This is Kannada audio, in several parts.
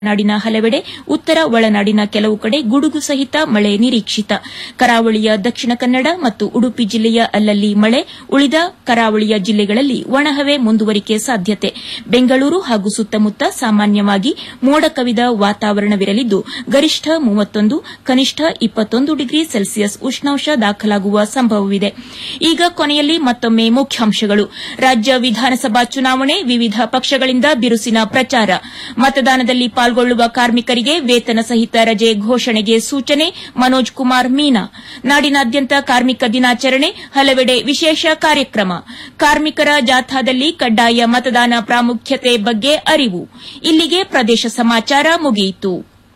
ನಾಡಿನ ಹಲವೆಡೆ ಉತ್ತರ ಒಳನಾಡಿನ ಕೆಲವು ಕಡೆ ಗುಡುಗು ಸಹಿತ ಮಳೆ ನಿರೀಕ್ಷಿತ ಕರಾವಳಿಯ ದಕ್ಷಿಣ ಕನ್ನಡ ಮತ್ತು ಉಡುಪಿ ಜಿಲ್ಲೆಯ ಅಲ್ಲಲ್ಲಿ ಮಳೆ ಉಳಿದ ಕರಾವಳಿಯ ಜಿಲ್ಲೆಗಳಲ್ಲಿ ಒಣಹವೆ ಮುಂದುವರಿಕೆ ಸಾಧ್ಯತೆ ಬೆಂಗಳೂರು ಹಾಗೂ ಸುತ್ತಮುತ್ತ ಸಾಮಾನ್ಯವಾಗಿ ಮೋಡ ಕವಿದ ವಾತಾವರಣವಿರಲಿದ್ದು ಗರಿಷ್ಠ ಮೂವತ್ತೊಂದು ಕನಿಷ್ಠ ಇಪ್ಪತ್ತೊಂದು ಡಿಗ್ರಿ ಸೆಲ್ಸಿಯಸ್ ಉಷ್ಣಾಂಶ ದಾಖಲಾಗುವ ಸಂಭವವಿದೆ ಈಗ ಕೊನೆಯಲ್ಲಿ ಮತ್ತೊಮ್ಮೆ ಮುಖ್ಯಾಂಶಗಳು ರಾಜ್ಯ ವಿಧಾನಸಭಾ ಚುನಾವಣೆ ವಿವಿಧ ಪಕ್ಷಗಳಿಂದ ಬಿರುಸಿನ ಪ್ರಚಾರ ಮತದಾನದಲ್ಲಿ ಪಾಲ್ಗೊಳ್ಳುವ ಕಾರ್ಮಿಕರಿಗೆ ವೇತನ ಸಹಿತ ರಜೆ ಘೋಷಣೆಗೆ ಸೂಚನೆ ಮನೋಜ್ ಕುಮಾರ್ ಮೀನಾ ನಾಡಿನಾದ್ಯಂತ ಕಾರ್ಮಿಕ ದಿನಾಚರಣೆ ಹಲವೆಡೆ ವಿಶೇಷ ಕಾರ್ಯಕ್ರಮ ಕಾರ್ಮಿಕರ ಜಾಥಾದಲ್ಲಿ ಕಡ್ಡಾಯ ಮತದಾನ ಪ್ರಾಮುಖ್ಯತೆ ಬಗ್ಗೆ ಅರಿವು ಇಲ್ಲಿಗೆ ಪ್ರದೇಶ ಸಮಾಚಾರ ಮುಗಿಯಿತು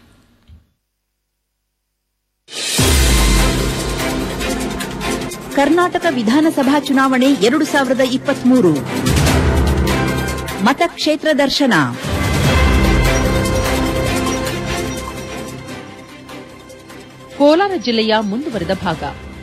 ಕರ್ನಾಟಕ ವಿಧಾನಸಭಾ ಚುನಾವಣೆ ಎರಡು ಸಾವಿರದ ಇಪ್ಪತ್ಮೂರು ಮತಕ್ಷೇತ್ರ ದರ್ಶನ ಕೋಲಾರ ಜಿಲ್ಲೆಯ ಮುಂದುವರೆದ ಭಾಗ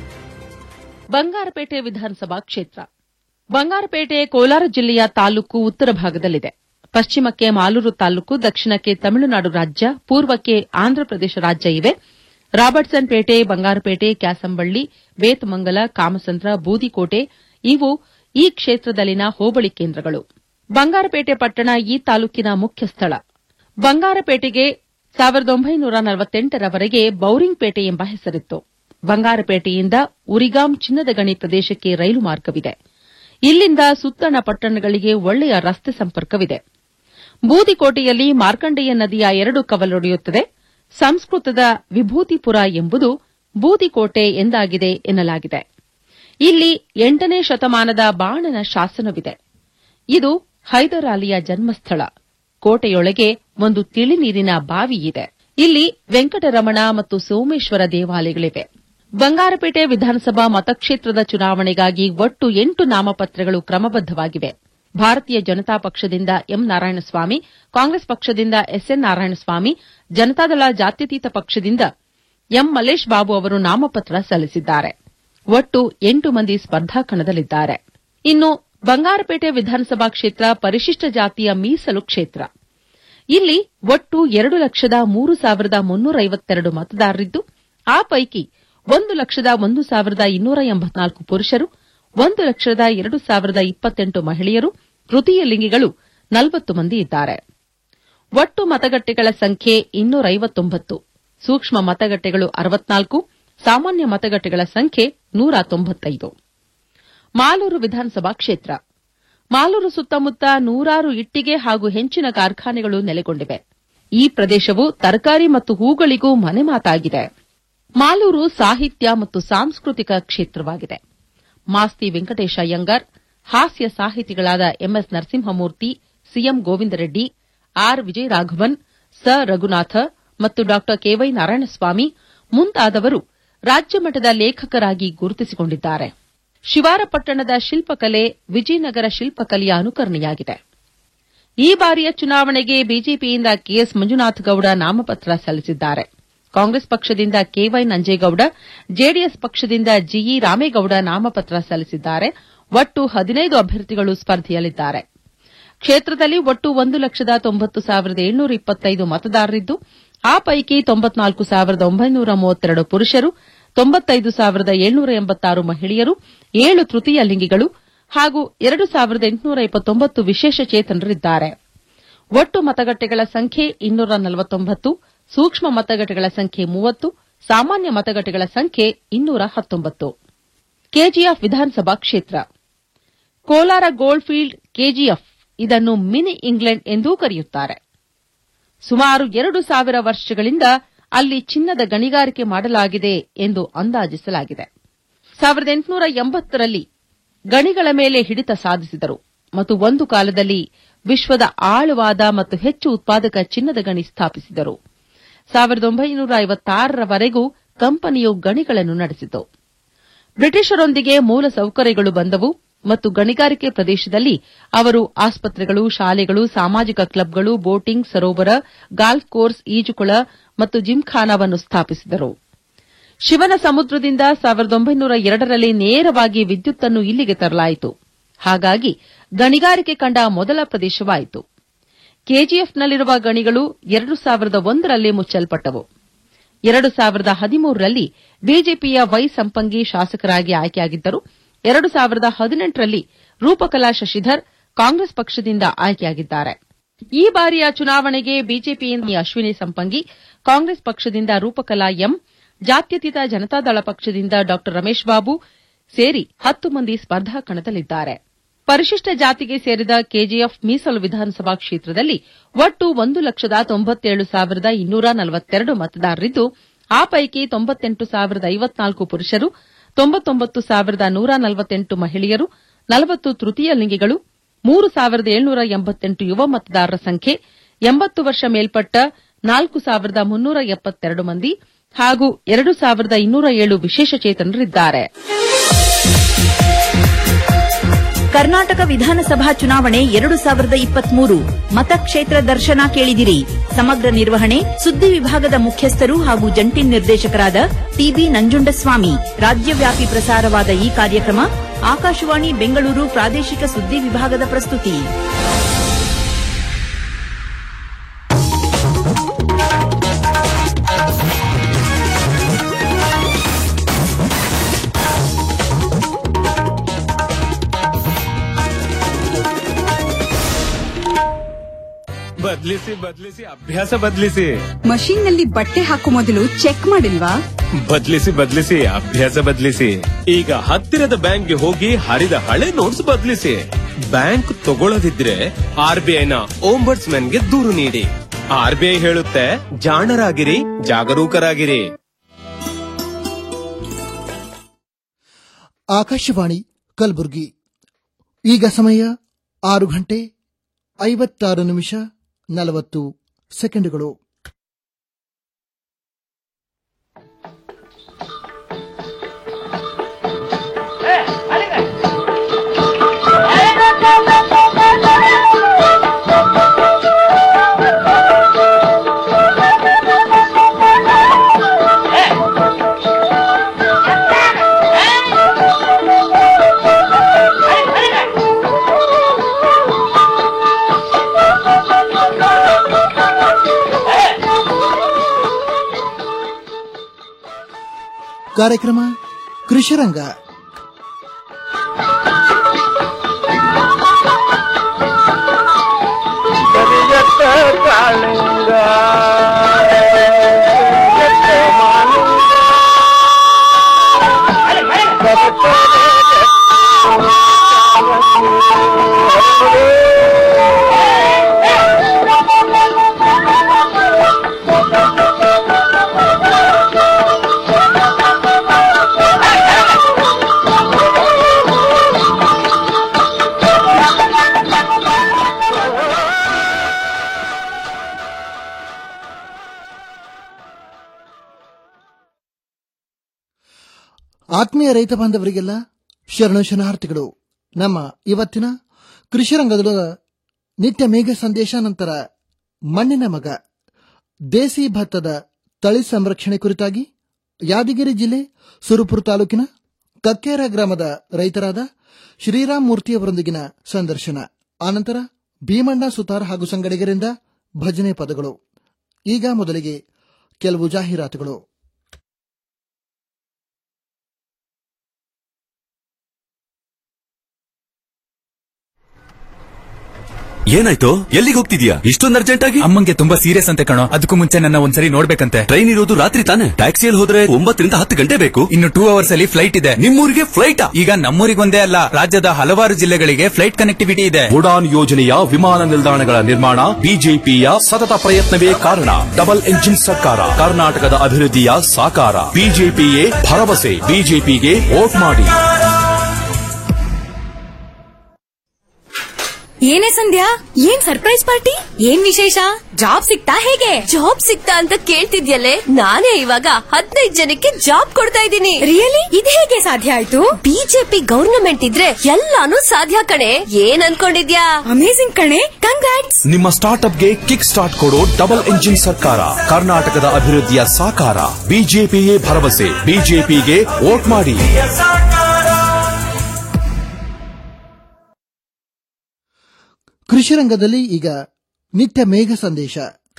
ಬಂಗಾರಪೇಟೆ ವಿಧಾನಸಭಾ ಕ್ಷೇತ್ರ ಬಂಗಾರಪೇಟೆ ಕೋಲಾರ ಜಿಲ್ಲೆಯ ತಾಲೂಕು ಉತ್ತರ ಭಾಗದಲ್ಲಿದೆ ಪಶ್ಚಿಮಕ್ಕೆ ಮಾಲೂರು ತಾಲೂಕು ದಕ್ಷಿಣಕ್ಕೆ ತಮಿಳುನಾಡು ರಾಜ್ಯ ಪೂರ್ವಕ್ಕೆ ಆಂಧ್ರಪ್ರದೇಶ ರಾಜ್ಯ ಇವೆ ರಾಬರ್ಟ್ಸನ್ ಪೇಟೆ ಬಂಗಾರಪೇಟೆ ಕ್ಯಾಸಂಬಳ್ಳಿ ಬೇತಮಂಗಲ ಕಾಮಸಂದ್ರ ಬೂದಿಕೋಟೆ ಇವು ಈ ಕ್ಷೇತ್ರದಲ್ಲಿನ ಹೋಬಳಿ ಕೇಂದ್ರಗಳು ಬಂಗಾರಪೇಟೆ ಪಟ್ಟಣ ಈ ತಾಲೂಕಿನ ಮುಖ್ಯ ಸ್ಥಳ ಬಂಗಾರಪೇಟೆಗೆ ಸಾವಿರದ ಒಂಬೈನೂರ ನಲವತ್ತೆಂಟರವರೆಗೆ ಬೌರಿಂಗ್ ಪೇಟೆ ಎಂಬ ಹೆಸರಿತ್ತು ಬಂಗಾರಪೇಟೆಯಿಂದ ಉರಿಗಾಂ ಚಿನ್ನದ ಗಣಿ ಪ್ರದೇಶಕ್ಕೆ ರೈಲು ಮಾರ್ಗವಿದೆ ಇಲ್ಲಿಂದ ಸುತ್ತಣ ಪಟ್ಟಣಗಳಿಗೆ ಒಳ್ಳೆಯ ರಸ್ತೆ ಸಂಪರ್ಕವಿದೆ ಬೂದಿಕೋಟೆಯಲ್ಲಿ ಮಾರ್ಕಂಡೇಯ ನದಿಯ ಎರಡು ಕವಲೊಡೆಯುತ್ತದೆ ಸಂಸ್ಕೃತದ ವಿಭೂತಿಪುರ ಎಂಬುದು ಬೂದಿಕೋಟೆ ಎಂದಾಗಿದೆ ಎನ್ನಲಾಗಿದೆ ಇಲ್ಲಿ ಎಂಟನೇ ಶತಮಾನದ ಬಾಣನ ಶಾಸನವಿದೆ ಇದು ಹೈದರ್ ಅಲಿಯ ಜನ್ಮಸ್ಥಳ ಕೋಟೆಯೊಳಗೆ ಒಂದು ತಿಳಿನೀರಿನ ಬಾವಿ ಇದೆ ಇಲ್ಲಿ ವೆಂಕಟರಮಣ ಮತ್ತು ಸೋಮೇಶ್ವರ ದೇವಾಲಯಗಳಿವೆ ಬಂಗಾರಪೇಟೆ ವಿಧಾನಸಭಾ ಮತಕ್ಷೇತ್ರದ ಚುನಾವಣೆಗಾಗಿ ಒಟ್ಟು ಎಂಟು ನಾಮಪತ್ರಗಳು ಕ್ರಮಬದ್ದವಾಗಿವೆ ಭಾರತೀಯ ಜನತಾ ಪಕ್ಷದಿಂದ ಎಂ ನಾರಾಯಣಸ್ವಾಮಿ ಕಾಂಗ್ರೆಸ್ ಪಕ್ಷದಿಂದ ಎಸ್ಎನ್ ನಾರಾಯಣಸ್ವಾಮಿ ಜನತಾದಳ ಜಾತ್ಯತೀತ ಪಕ್ಷದಿಂದ ಎಂ ಮಲ್ಲೇಶ್ ಬಾಬು ಅವರು ನಾಮಪತ್ರ ಸಲ್ಲಿಸಿದ್ದಾರೆ ಒಟ್ಟು ಎಂಟು ಮಂದಿ ಸ್ಪರ್ಧಾಕಣದಲ್ಲಿದ್ದಾರೆ ಇನ್ನು ಬಂಗಾರಪೇಟೆ ವಿಧಾನಸಭಾ ಕ್ಷೇತ್ರ ಪರಿಶಿಷ್ಟ ಜಾತಿಯ ಮೀಸಲು ಕ್ಷೇತ್ರ ಇಲ್ಲಿ ಒಟ್ಟು ಎರಡು ಲಕ್ಷದ ಮೂರು ಸಾವಿರದ ಮುನ್ನೂರ ಐವತ್ತೆರಡು ಮತದಾರರಿದ್ದು ಆ ಪೈಕಿ ಒಂದು ಲಕ್ಷದ ಒಂದು ಸಾವಿರದ ಇನ್ನೂರ ಎಂಬತ್ನಾಲ್ಕು ಪುರುಷರು ಒಂದು ಲಕ್ಷದ ಎರಡು ಸಾವಿರದ ಇಪ್ಪತ್ತೆಂಟು ಮಹಿಳೆಯರು ತೃತೀಯ ಲಿಂಗಿಗಳು ನಲವತ್ತು ಮಂದಿ ಇದ್ದಾರೆ ಒಟ್ಟು ಮತಗಟ್ಟೆಗಳ ಸಂಖ್ಯೆ ಇನ್ನೂರ ಐವತ್ತೊಂಬತ್ತು ಸೂಕ್ಷ್ಮ ಮತಗಟ್ಟೆಗಳು ಅರವತ್ನಾಲ್ಕು ಸಾಮಾನ್ಯ ಮತಗಟ್ಟೆಗಳ ಸಂಖ್ಯೆ ನೂರ ತೊಂಬತ್ತೈದು ಮಾಲೂರು ವಿಧಾನಸಭಾ ಕ್ಷೇತ್ರ ಮಾಲೂರು ಸುತ್ತಮುತ್ತ ನೂರಾರು ಇಟ್ಟಿಗೆ ಹಾಗೂ ಹೆಂಚಿನ ಕಾರ್ಖಾನೆಗಳು ನೆಲೆಗೊಂಡಿವೆ ಈ ಪ್ರದೇಶವು ತರಕಾರಿ ಮತ್ತು ಹೂಗಳಿಗೂ ಮನೆಮಾತಾಗಿದೆ ಮಾಲೂರು ಸಾಹಿತ್ಯ ಮತ್ತು ಸಾಂಸ್ಕೃತಿಕ ಕ್ಷೇತ್ರವಾಗಿದೆ ಮಾಸ್ತಿ ವೆಂಕಟೇಶ ಅಯ್ಯಂಗಾರ್ ಹಾಸ್ಯ ಸಾಹಿತಿಗಳಾದ MS Narasimhamurthy CM Govindareddy R Vijayaraghavan ಸ ರಘುನಾಥ ಮತ್ತು ಡಾ ಕೆವೈ ನಾರಾಯಣಸ್ವಾಮಿ ಮುಂತಾದವರು ರಾಜ್ಯಮಟ್ಟದ ಲೇಖಕರಾಗಿ ಗುರುತಿಸಿಕೊಂಡಿದ್ದಾರೆ ಶಿವಾರಪಟ್ಟಣದ ಶಿಲ್ಪಕಲೆ ವಿಜಯನಗರ ಶಿಲ್ಪಕಲೆಯ ಅನುಕರಣೆಯಾಗಿದೆ ಈ ಬಾರಿಯ ಚುನಾವಣೆಗೆ ಬಿಜೆಪಿಯಿಂದ ಕೆಎಸ್ ಮಂಜುನಾಥ ಗೌಡ ನಾಮಪತ್ರ ಸಲ್ಲಿಸಿದ್ದಾರೆ ಕಾಂಗ್ರೆಸ್ ಪಕ್ಷದಿಂದ ಕೆವೈ ನಂಜೇಗೌಡ ಜೆಡಿಎಸ್ ಪಕ್ಷದಿಂದ ಜಿಇ ರಾಮೇಗೌಡ ನಾಮಪತ್ರ ಸಲ್ಲಿಸಿದ್ದಾರೆ ಒಟ್ಟು ಹದಿನೈದು ಅಭ್ಯರ್ಥಿಗಳು ಸ್ಪರ್ಧೆಯಲ್ಲಿದ್ದಾರೆ ಕ್ಷೇತ್ರದಲ್ಲಿ ಒಟ್ಟು ಒಂದು ಲಕ್ಷದ ತೊಂಬತ್ತು ಸಾವಿರದ ಏಳ್ನೂರ ಇಪ್ಪತ್ತೈದು ಮತದಾರರಿದ್ದು ಆ ಪೈಕಿ ತೊಂಬತ್ನಾಲ್ಕು ಸಾವಿರದ ಒಂಬೈನೂರ ಮೂವತ್ತೆರಡು ಪುರುಷರು ತೊಂಬತ್ತೈದು ಸಾವಿರದ ಏಳ್ನೂರ ಎಂಬತ್ತಾರು ಮಹಿಳೆಯರು ಏಳು ತೃತೀಯ ಲಿಂಗಿಗಳು ಹಾಗೂ ಎರಡು ಸಾವಿರದ ಎಂಟುನೂರ ಇಪ್ಪತ್ತೊಂಬತ್ತು ವಿಶೇಷ ಚೇತನರಿದ್ದಾರೆ ಒಟ್ಟು ಮತಗಟ್ಟೆಗಳ ಸಂಖ್ಯೆ ಇನ್ನೂರ ನಲವತ್ತೊಂಬತ್ತು ಸೂಕ್ಷ್ಮ ಮತಗಟ್ಟೆಗಳ ಸಂಖ್ಯೆ ಮೂವತ್ತು ಸಾಮಾನ್ಯ ಮತಗಟ್ಟೆಗಳ ಸಂಖ್ಯೆ ಇನ್ನೂರ ಹತ್ತೊಂಬತ್ತು ಕೆಜಿಎಫ್ ವಿಧಾನಸಭಾ ಕ್ಷೇತ್ರ ಕೋಲಾರ ಗೋಲ್ಡ್ ಫೀಲ್ಡ್ ಕೆಜಿಎಫ್ ಇದನ್ನು ಮಿನಿ ಇಂಗ್ಲೆಂಡ್ ಎಂದೂ ಕರೆಯುತ್ತಾರೆ ಸುಮಾರು ಎರಡು ಸಾವಿರ ವರ್ಷಗಳಿಂದ ಅಲ್ಲಿ ಚಿನ್ನದ ಗಣಿಗಾರಿಕೆ ಮಾಡಲಾಗಿದೆ ಎಂದು ಅಂದಾಜಿಸಲಾಗಿದೆ ಸಾವಿರದ ಎಂಟುನೂರ ಎಂಬತ್ತರಲ್ಲಿ ಗಣಿಗಳ ಮೇಲೆ ಹಿಡಿತ ಸಾಧಿಸಿದರು ಮತ್ತು ಒಂದು ಕಾಲದಲ್ಲಿ ವಿಶ್ವದ ಆಳವಾದ ಮತ್ತು ಹೆಚ್ಚು ಉತ್ಪಾದಕ ಚಿನ್ನದ ಗಣಿ ಸ್ಥಾಪಿಸಿದರು ಸಾವಿರದ ಒಂಬೈನೂರ ಐವತ್ತಾರರವರೆಗೂ ಕಂಪನಿಯು ಗಣಿಗಳನ್ನು ನಡೆಸಿತು ಬ್ರಿಟಿಷರೊಂದಿಗೆ ಮೂಲ ಸೌಕರ್ಯಗಳು ಬಂದವು ಮತ್ತು ಗಣಿಗಾರಿಕೆ ಪ್ರದೇಶದಲ್ಲಿ ಅವರು ಆಸ್ಪತ್ರೆಗಳು ಶಾಲೆಗಳು ಸಾಮಾಜಿಕ ಕ್ಲಬ್ಗಳು ಬೋಟಿಂಗ್ ಸರೋವರ ಗಾಲ್ಫ್ ಕೋರ್ಸ್ ಈಜುಕೊಳ ಮತ್ತು ಜಿಮ್ಖಾನಾವನ್ನು ಸ್ಥಾಪಿಸಿದರು ಶಿವನ ಸಮುದ್ರದಿಂದ ಸಾವಿರದ ಒಂಬೈನೂರ ಎರಡರಲ್ಲಿ ನೇರವಾಗಿ ವಿದ್ಯುತ್ತನ್ನು ಇಲ್ಲಿಗೆ ತರಲಾಯಿತು ಹಾಗಾಗಿ ಗಣಿಗಾರಿಕೆ ಕಂಡ ಮೊದಲ ಪ್ರದೇಶವಾಯಿತು ಕೆಜಿಎಫ್ನಲ್ಲಿರುವ ಗಣಿಗಳು ಎರಡು ಸಾವಿರದ ಒಂದರಲ್ಲಿ ಮುಚ್ಚಲ್ಪಟ್ಟವು ಎರಡು ಸಾವಿರದ ಹದಿಮೂರರಲ್ಲಿ ಬಿಜೆಪಿಯ ವೈ ಸಂಪಂಗಿ ಶಾಸಕರಾಗಿ ಆಯ್ಕೆಯಾಗಿದ್ದರು ಎರಡು ಸಾವಿರದ ಹದಿನೆಂಟರಲ್ಲಿ ರೂಪಕಲಾ ಶಶಿಧರ್ ಕಾಂಗ್ರೆಸ್ ಪಕ್ಷದಿಂದ ಆಯ್ಕೆಯಾಗಿದ್ದಾರೆ ಈ ಬಾರಿಯ ಚುನಾವಣೆಗೆ ಬಿಜೆಪಿಯಿಂದ ಅಶ್ವಿನಿ ಸಂಪಂಗಿ ಕಾಂಗ್ರೆಸ್ ಪಕ್ಷದಿಂದ ರೂಪಕಲಾ ಎಂ ಜಾತ್ಯತೀತ ಜನತಾದಳ ಪಕ್ಷದಿಂದ ಡಾ ರಮೇಶ್ ಬಾಬು ಸೇರಿ ಹತ್ತು ಮಂದಿ ಸ್ಪರ್ಧಾ ಕಣದಲ್ಲಿದ್ದಾರೆ ಪರಿಶಿಷ್ಟ ಜಾತಿಗೆ ಸೇರಿದ ಕೆಜಿಎಫ್ ಮೀಸಲು ವಿಧಾನಸಭಾ ಕ್ಷೇತ್ರದಲ್ಲಿ ಒಟ್ಟು ಒಂದು ಲಕ್ಷದ ತೊಂಬತ್ತೇಳು ಸಾವಿರದ ಇನ್ನೂರ ನಲವತ್ತೆರಡು ಮತದಾರರಿದ್ದು ಆ ಪೈಕಿ ತೊಂಬತ್ತೆಂಟು ಸಾವಿರದ ಐವತ್ನಾಲ್ಕು ಪುರುಷರು ತೊಂಬತ್ತೊಂಬತ್ತು ಸಾವಿರದ ನೂರ ನಲವತ್ತೆಂಟು ಮಹಿಳೆಯರು ನಲವತ್ತು ತೃತೀಯ ಲಿಂಗಿಗಳು ಮೂರು ಸಾವಿರದ ಏಳ್ನೂರ ಎಂಬತ್ತೆಂಟು ಯುವ ಮತದಾರರ ಸಂಖ್ಯೆ ಎಂಬತ್ತು ವರ್ಷ ಮೇಲ್ಪಟ್ಟ ನಾಲ್ಕು ಸಾವಿರದ ಮುನ್ನೂರ ಎಪ್ಪತ್ತೆರಡು ಮಂದಿ ಹಾಗೂ ಎರಡು ಸಾವಿರದ ಇನ್ನೂರ ಏಳು ವಿಶೇಷಚೇತನರಿದ್ದಾರೆ ಕರ್ನಾಟಕ ವಿಧಾನಸಭಾ ಚುನಾವಣೆ ಎರಡು ಸಾವಿರದ ಇಪ್ಪತ್ಮೂರು ಮತಕ್ಷೇತ್ರ ದರ್ಶನ ಕೇಳಿದಿರಿ ಸಮಗ್ರ ನಿರ್ವಹಣೆ ಸುದ್ದಿ ವಿಭಾಗದ ಮುಖ್ಯಸ್ಥರು ಹಾಗೂ ಜಂಟಿ ನಿರ್ದೇಶಕರಾದ ಟಿಬಿ ನಂಜುಂಡಸ್ವಾಮಿ ರಾಜ್ಯವ್ಯಾಪಿ ಪ್ರಸಾರವಾದ ಈ ಕಾರ್ಯಕ್ರಮ ಆಕಾಶವಾಣಿ ಬೆಂಗಳೂರು ಪ್ರಾದೇಶಿಕ ಸುದ್ದಿ ವಿಭಾಗದ ಪ್ರಸ್ತುತಿ ಬದ್ಲಿಸಿ ಬದ್ಲಿಸಿ ಅಭ್ಯಾಸ ಬದ್ಲಿಸಿ ಮಷೀನ್ ನಲ್ಲಿ ಬಟ್ಟೆ ಹಾಕೋ ಮೊದಲು ಚೆಕ್ ಮಾಡಿಲ್ವಾ ಬದ್ಲಿಸಿ ಬದ್ಲಿಸಿ ಅಭ್ಯಾಸ ಬದ್ಲಿಸಿ ಈಗ ಹತ್ತಿರದ ಬ್ಯಾಂಕ್ಗೆ ಹೋಗಿ ಹರಿದ ಹಳೆ ನೋಟ್ಸ್ ಬದ್ಲಿಸಿ ಬ್ಯಾಂಕ್ ತಗೊಳ್ಳದಿದ್ರೆ ಆರ್ ಬಿ ಐನ ಗೆ ದೂರು ನೀಡಿ ಆರ್ ಬಿ ಐ ಹೇಳುತ್ತೆ ಜಾಣರಾಗಿರಿ ಜಾಗರೂಕರಾಗಿರಿ ಆಕಾಶವಾಣಿ ಕಲಬುರಗಿ ಈಗ ಸಮಯ ಆರು ಗಂಟೆ ಐವತ್ತಾರು ನಿಮಿಷ ನಲವತ್ತು ಸೆಕೆಂಡುಗಳು ಕಾರ್ಯಕ್ರಮ ಕೃಷಿರಂಗ ಆತ್ಮೀಯ ರೈತ ಬಾಂಧವರಿಗೆಲ್ಲ ಶರಣ ಶರಣಾರ್ಥಿಗಳು ನಮ್ಮ ಇವತ್ತಿನ ಕೃಷಿ ರಂಗದ ನಿತ್ಯ ಮೇಘ ಸಂದೇಶ ನಂತರ ಮಣ್ಣಿನ ಮಗ ದೇಸಿ ಭತ್ತದ ತಳಿ ಸಂರಕ್ಷಣೆ ಕುರಿತಾಗಿ ಯಾದಗಿರಿ ಜಿಲ್ಲೆ ಸುರಪುರ ತಾಲೂಕಿನ ಕಕ್ಕೇರ ಗ್ರಾಮದ ರೈತರಾದ ಶ್ರೀರಾಮ್ ಮೂರ್ತಿಯವರೊಂದಿಗಿನ ಸಂದರ್ಶನ ಆನಂತರ ಭೀಮಣ್ಣ ಸುತಾರ್ ಹಾಗೂ ಸಂಗಡಿಗರಿಂದ ಭಜನೆ ಪದಗಳು ಈಗ ಮೊದಲಿಗೆ ಕೆಲವು ಜಾಹೀರಾತುಗಳು ಏನಾಯ್ತು ಎಲ್ಲಿಗೆ ಹೋಗ್ತಿದ್ಯಾ ಇಷ್ಟೊಂದು ಅರ್ಜೆಂಟ್ ಆಗಿ ಅಮ್ಮಂಗೆ ತುಂಬಾ ಸೀರಿಯಸ್ ಅಂತೆ ಕಣೋ ಅದಕ್ಕೂ ಮುಂಚೆ ನನ್ನ ಒಂದ್ಸರಿ ನೋಡ್ಬೇಕಂತೆ ಟ್ರೈನ್ ಇರೋದು ರಾತ್ರಿ ತಾನೆ ಟ್ಯಾಕ್ಸಿಯಲ್ಲಿ ಹೋದ್ರೆ ಒಂಬತ್ತರಿಂದ ಹತ್ತು ಗಂಟೆ ಬೇಕು ಇನ್ನು ಟೂ ಅವರ್ಸ್ ಅಲ್ಲಿ ಫ್ಲೈಟ್ ಇದೆ ನಿಮ್ಮೂರಿಗೆ ಫ್ಲೈಟ್ ಈಗ ನಮ್ಮೂರಿಗೊಂದೇ ಅಲ್ಲ ರಾಜ್ಯದ ಹಲವಾರು ಜಿಲ್ಲೆಗಳಿಗೆ ಫ್ಲೈಟ್ ಕನೆಕ್ಟಿವಿಟಿ ಇದೆ ಉಡಾನ್ ಯೋಜನೆಯ ವಿಮಾನ ನಿಲ್ದಾಣಗಳ ನಿರ್ಮಾಣ ಬಿಜೆಪಿಯ ಸತತ ಪ್ರಯತ್ನವೇ ಕಾರಣ ಡಬಲ್ ಎಂಜಿನ್ ಸರ್ಕಾರ ಕರ್ನಾಟಕದ ಅಭಿವೃದ್ಧಿಯ ಸಾಕಾರ ಬಿಜೆಪಿಯೇ ಭರವಸೆ ಬಿಜೆಪಿಗೆ ವೋಟ್ ಮಾಡಿ ಏನೇ ಸಂಧ್ಯಾ ಏನ್ ಸರ್ಪ್ರೈಸ್ ಪಾರ್ಟಿ ಏನ್ ವಿಶೇಷ ಜಾಬ್ ಸಿಗ್ತಾ ಹೇಗೆ ಜಾಬ್ ಸಿಗ್ತಾ ಅಂತ ಕೇಳ್ತಿದ್ಯಲ್ಲೇ ನಾನೇ ಇವಾಗ ಹದಿನೈದು ಜನಕ್ಕೆ ಜಾಬ್ ಕೊಡ್ತಾ ಇದ್ದೀನಿ ರಿಯಲಿ ಇದು ಹೇಗೆ ಸಾಧ್ಯ ಆಯ್ತು ಬಿಜೆಪಿ ಗವರ್ನಮೆಂಟ್ ಇದ್ರೆ ಎಲ್ಲಾನು ಸಾಧ್ಯ ಕಣೆ ಏನ್ ಅನ್ಕೊಂಡಿದ್ಯಾ ಅಮೇಸಿಂಗ್ ಕಣೆ ಕಂಗ್ರಾಟ್ಸ್ ನಿಮ್ಮ ಸ್ಟಾರ್ಟ್ಅಪ್ಗೆ ಕಿಕ್ ಸ್ಟಾರ್ಟ್ ಕೊಡೋ ಡಬಲ್ ಎಂಜಿನ್ ಸರ್ಕಾರ ಕರ್ನಾಟಕದ ಅಭಿವೃದ್ಧಿಯ ಸಾಕಾರ ಬಿಜೆಪಿಯೇ ಭರವಸೆ ಬಿಜೆಪಿಗೆ ವೋಟ್ ಮಾಡಿ ಕೃಷಿ ರಂಗದಲ್ಲಿ ಈಗ ನಿತ್ಯ ಮೇಘ ಸಂದೇಶ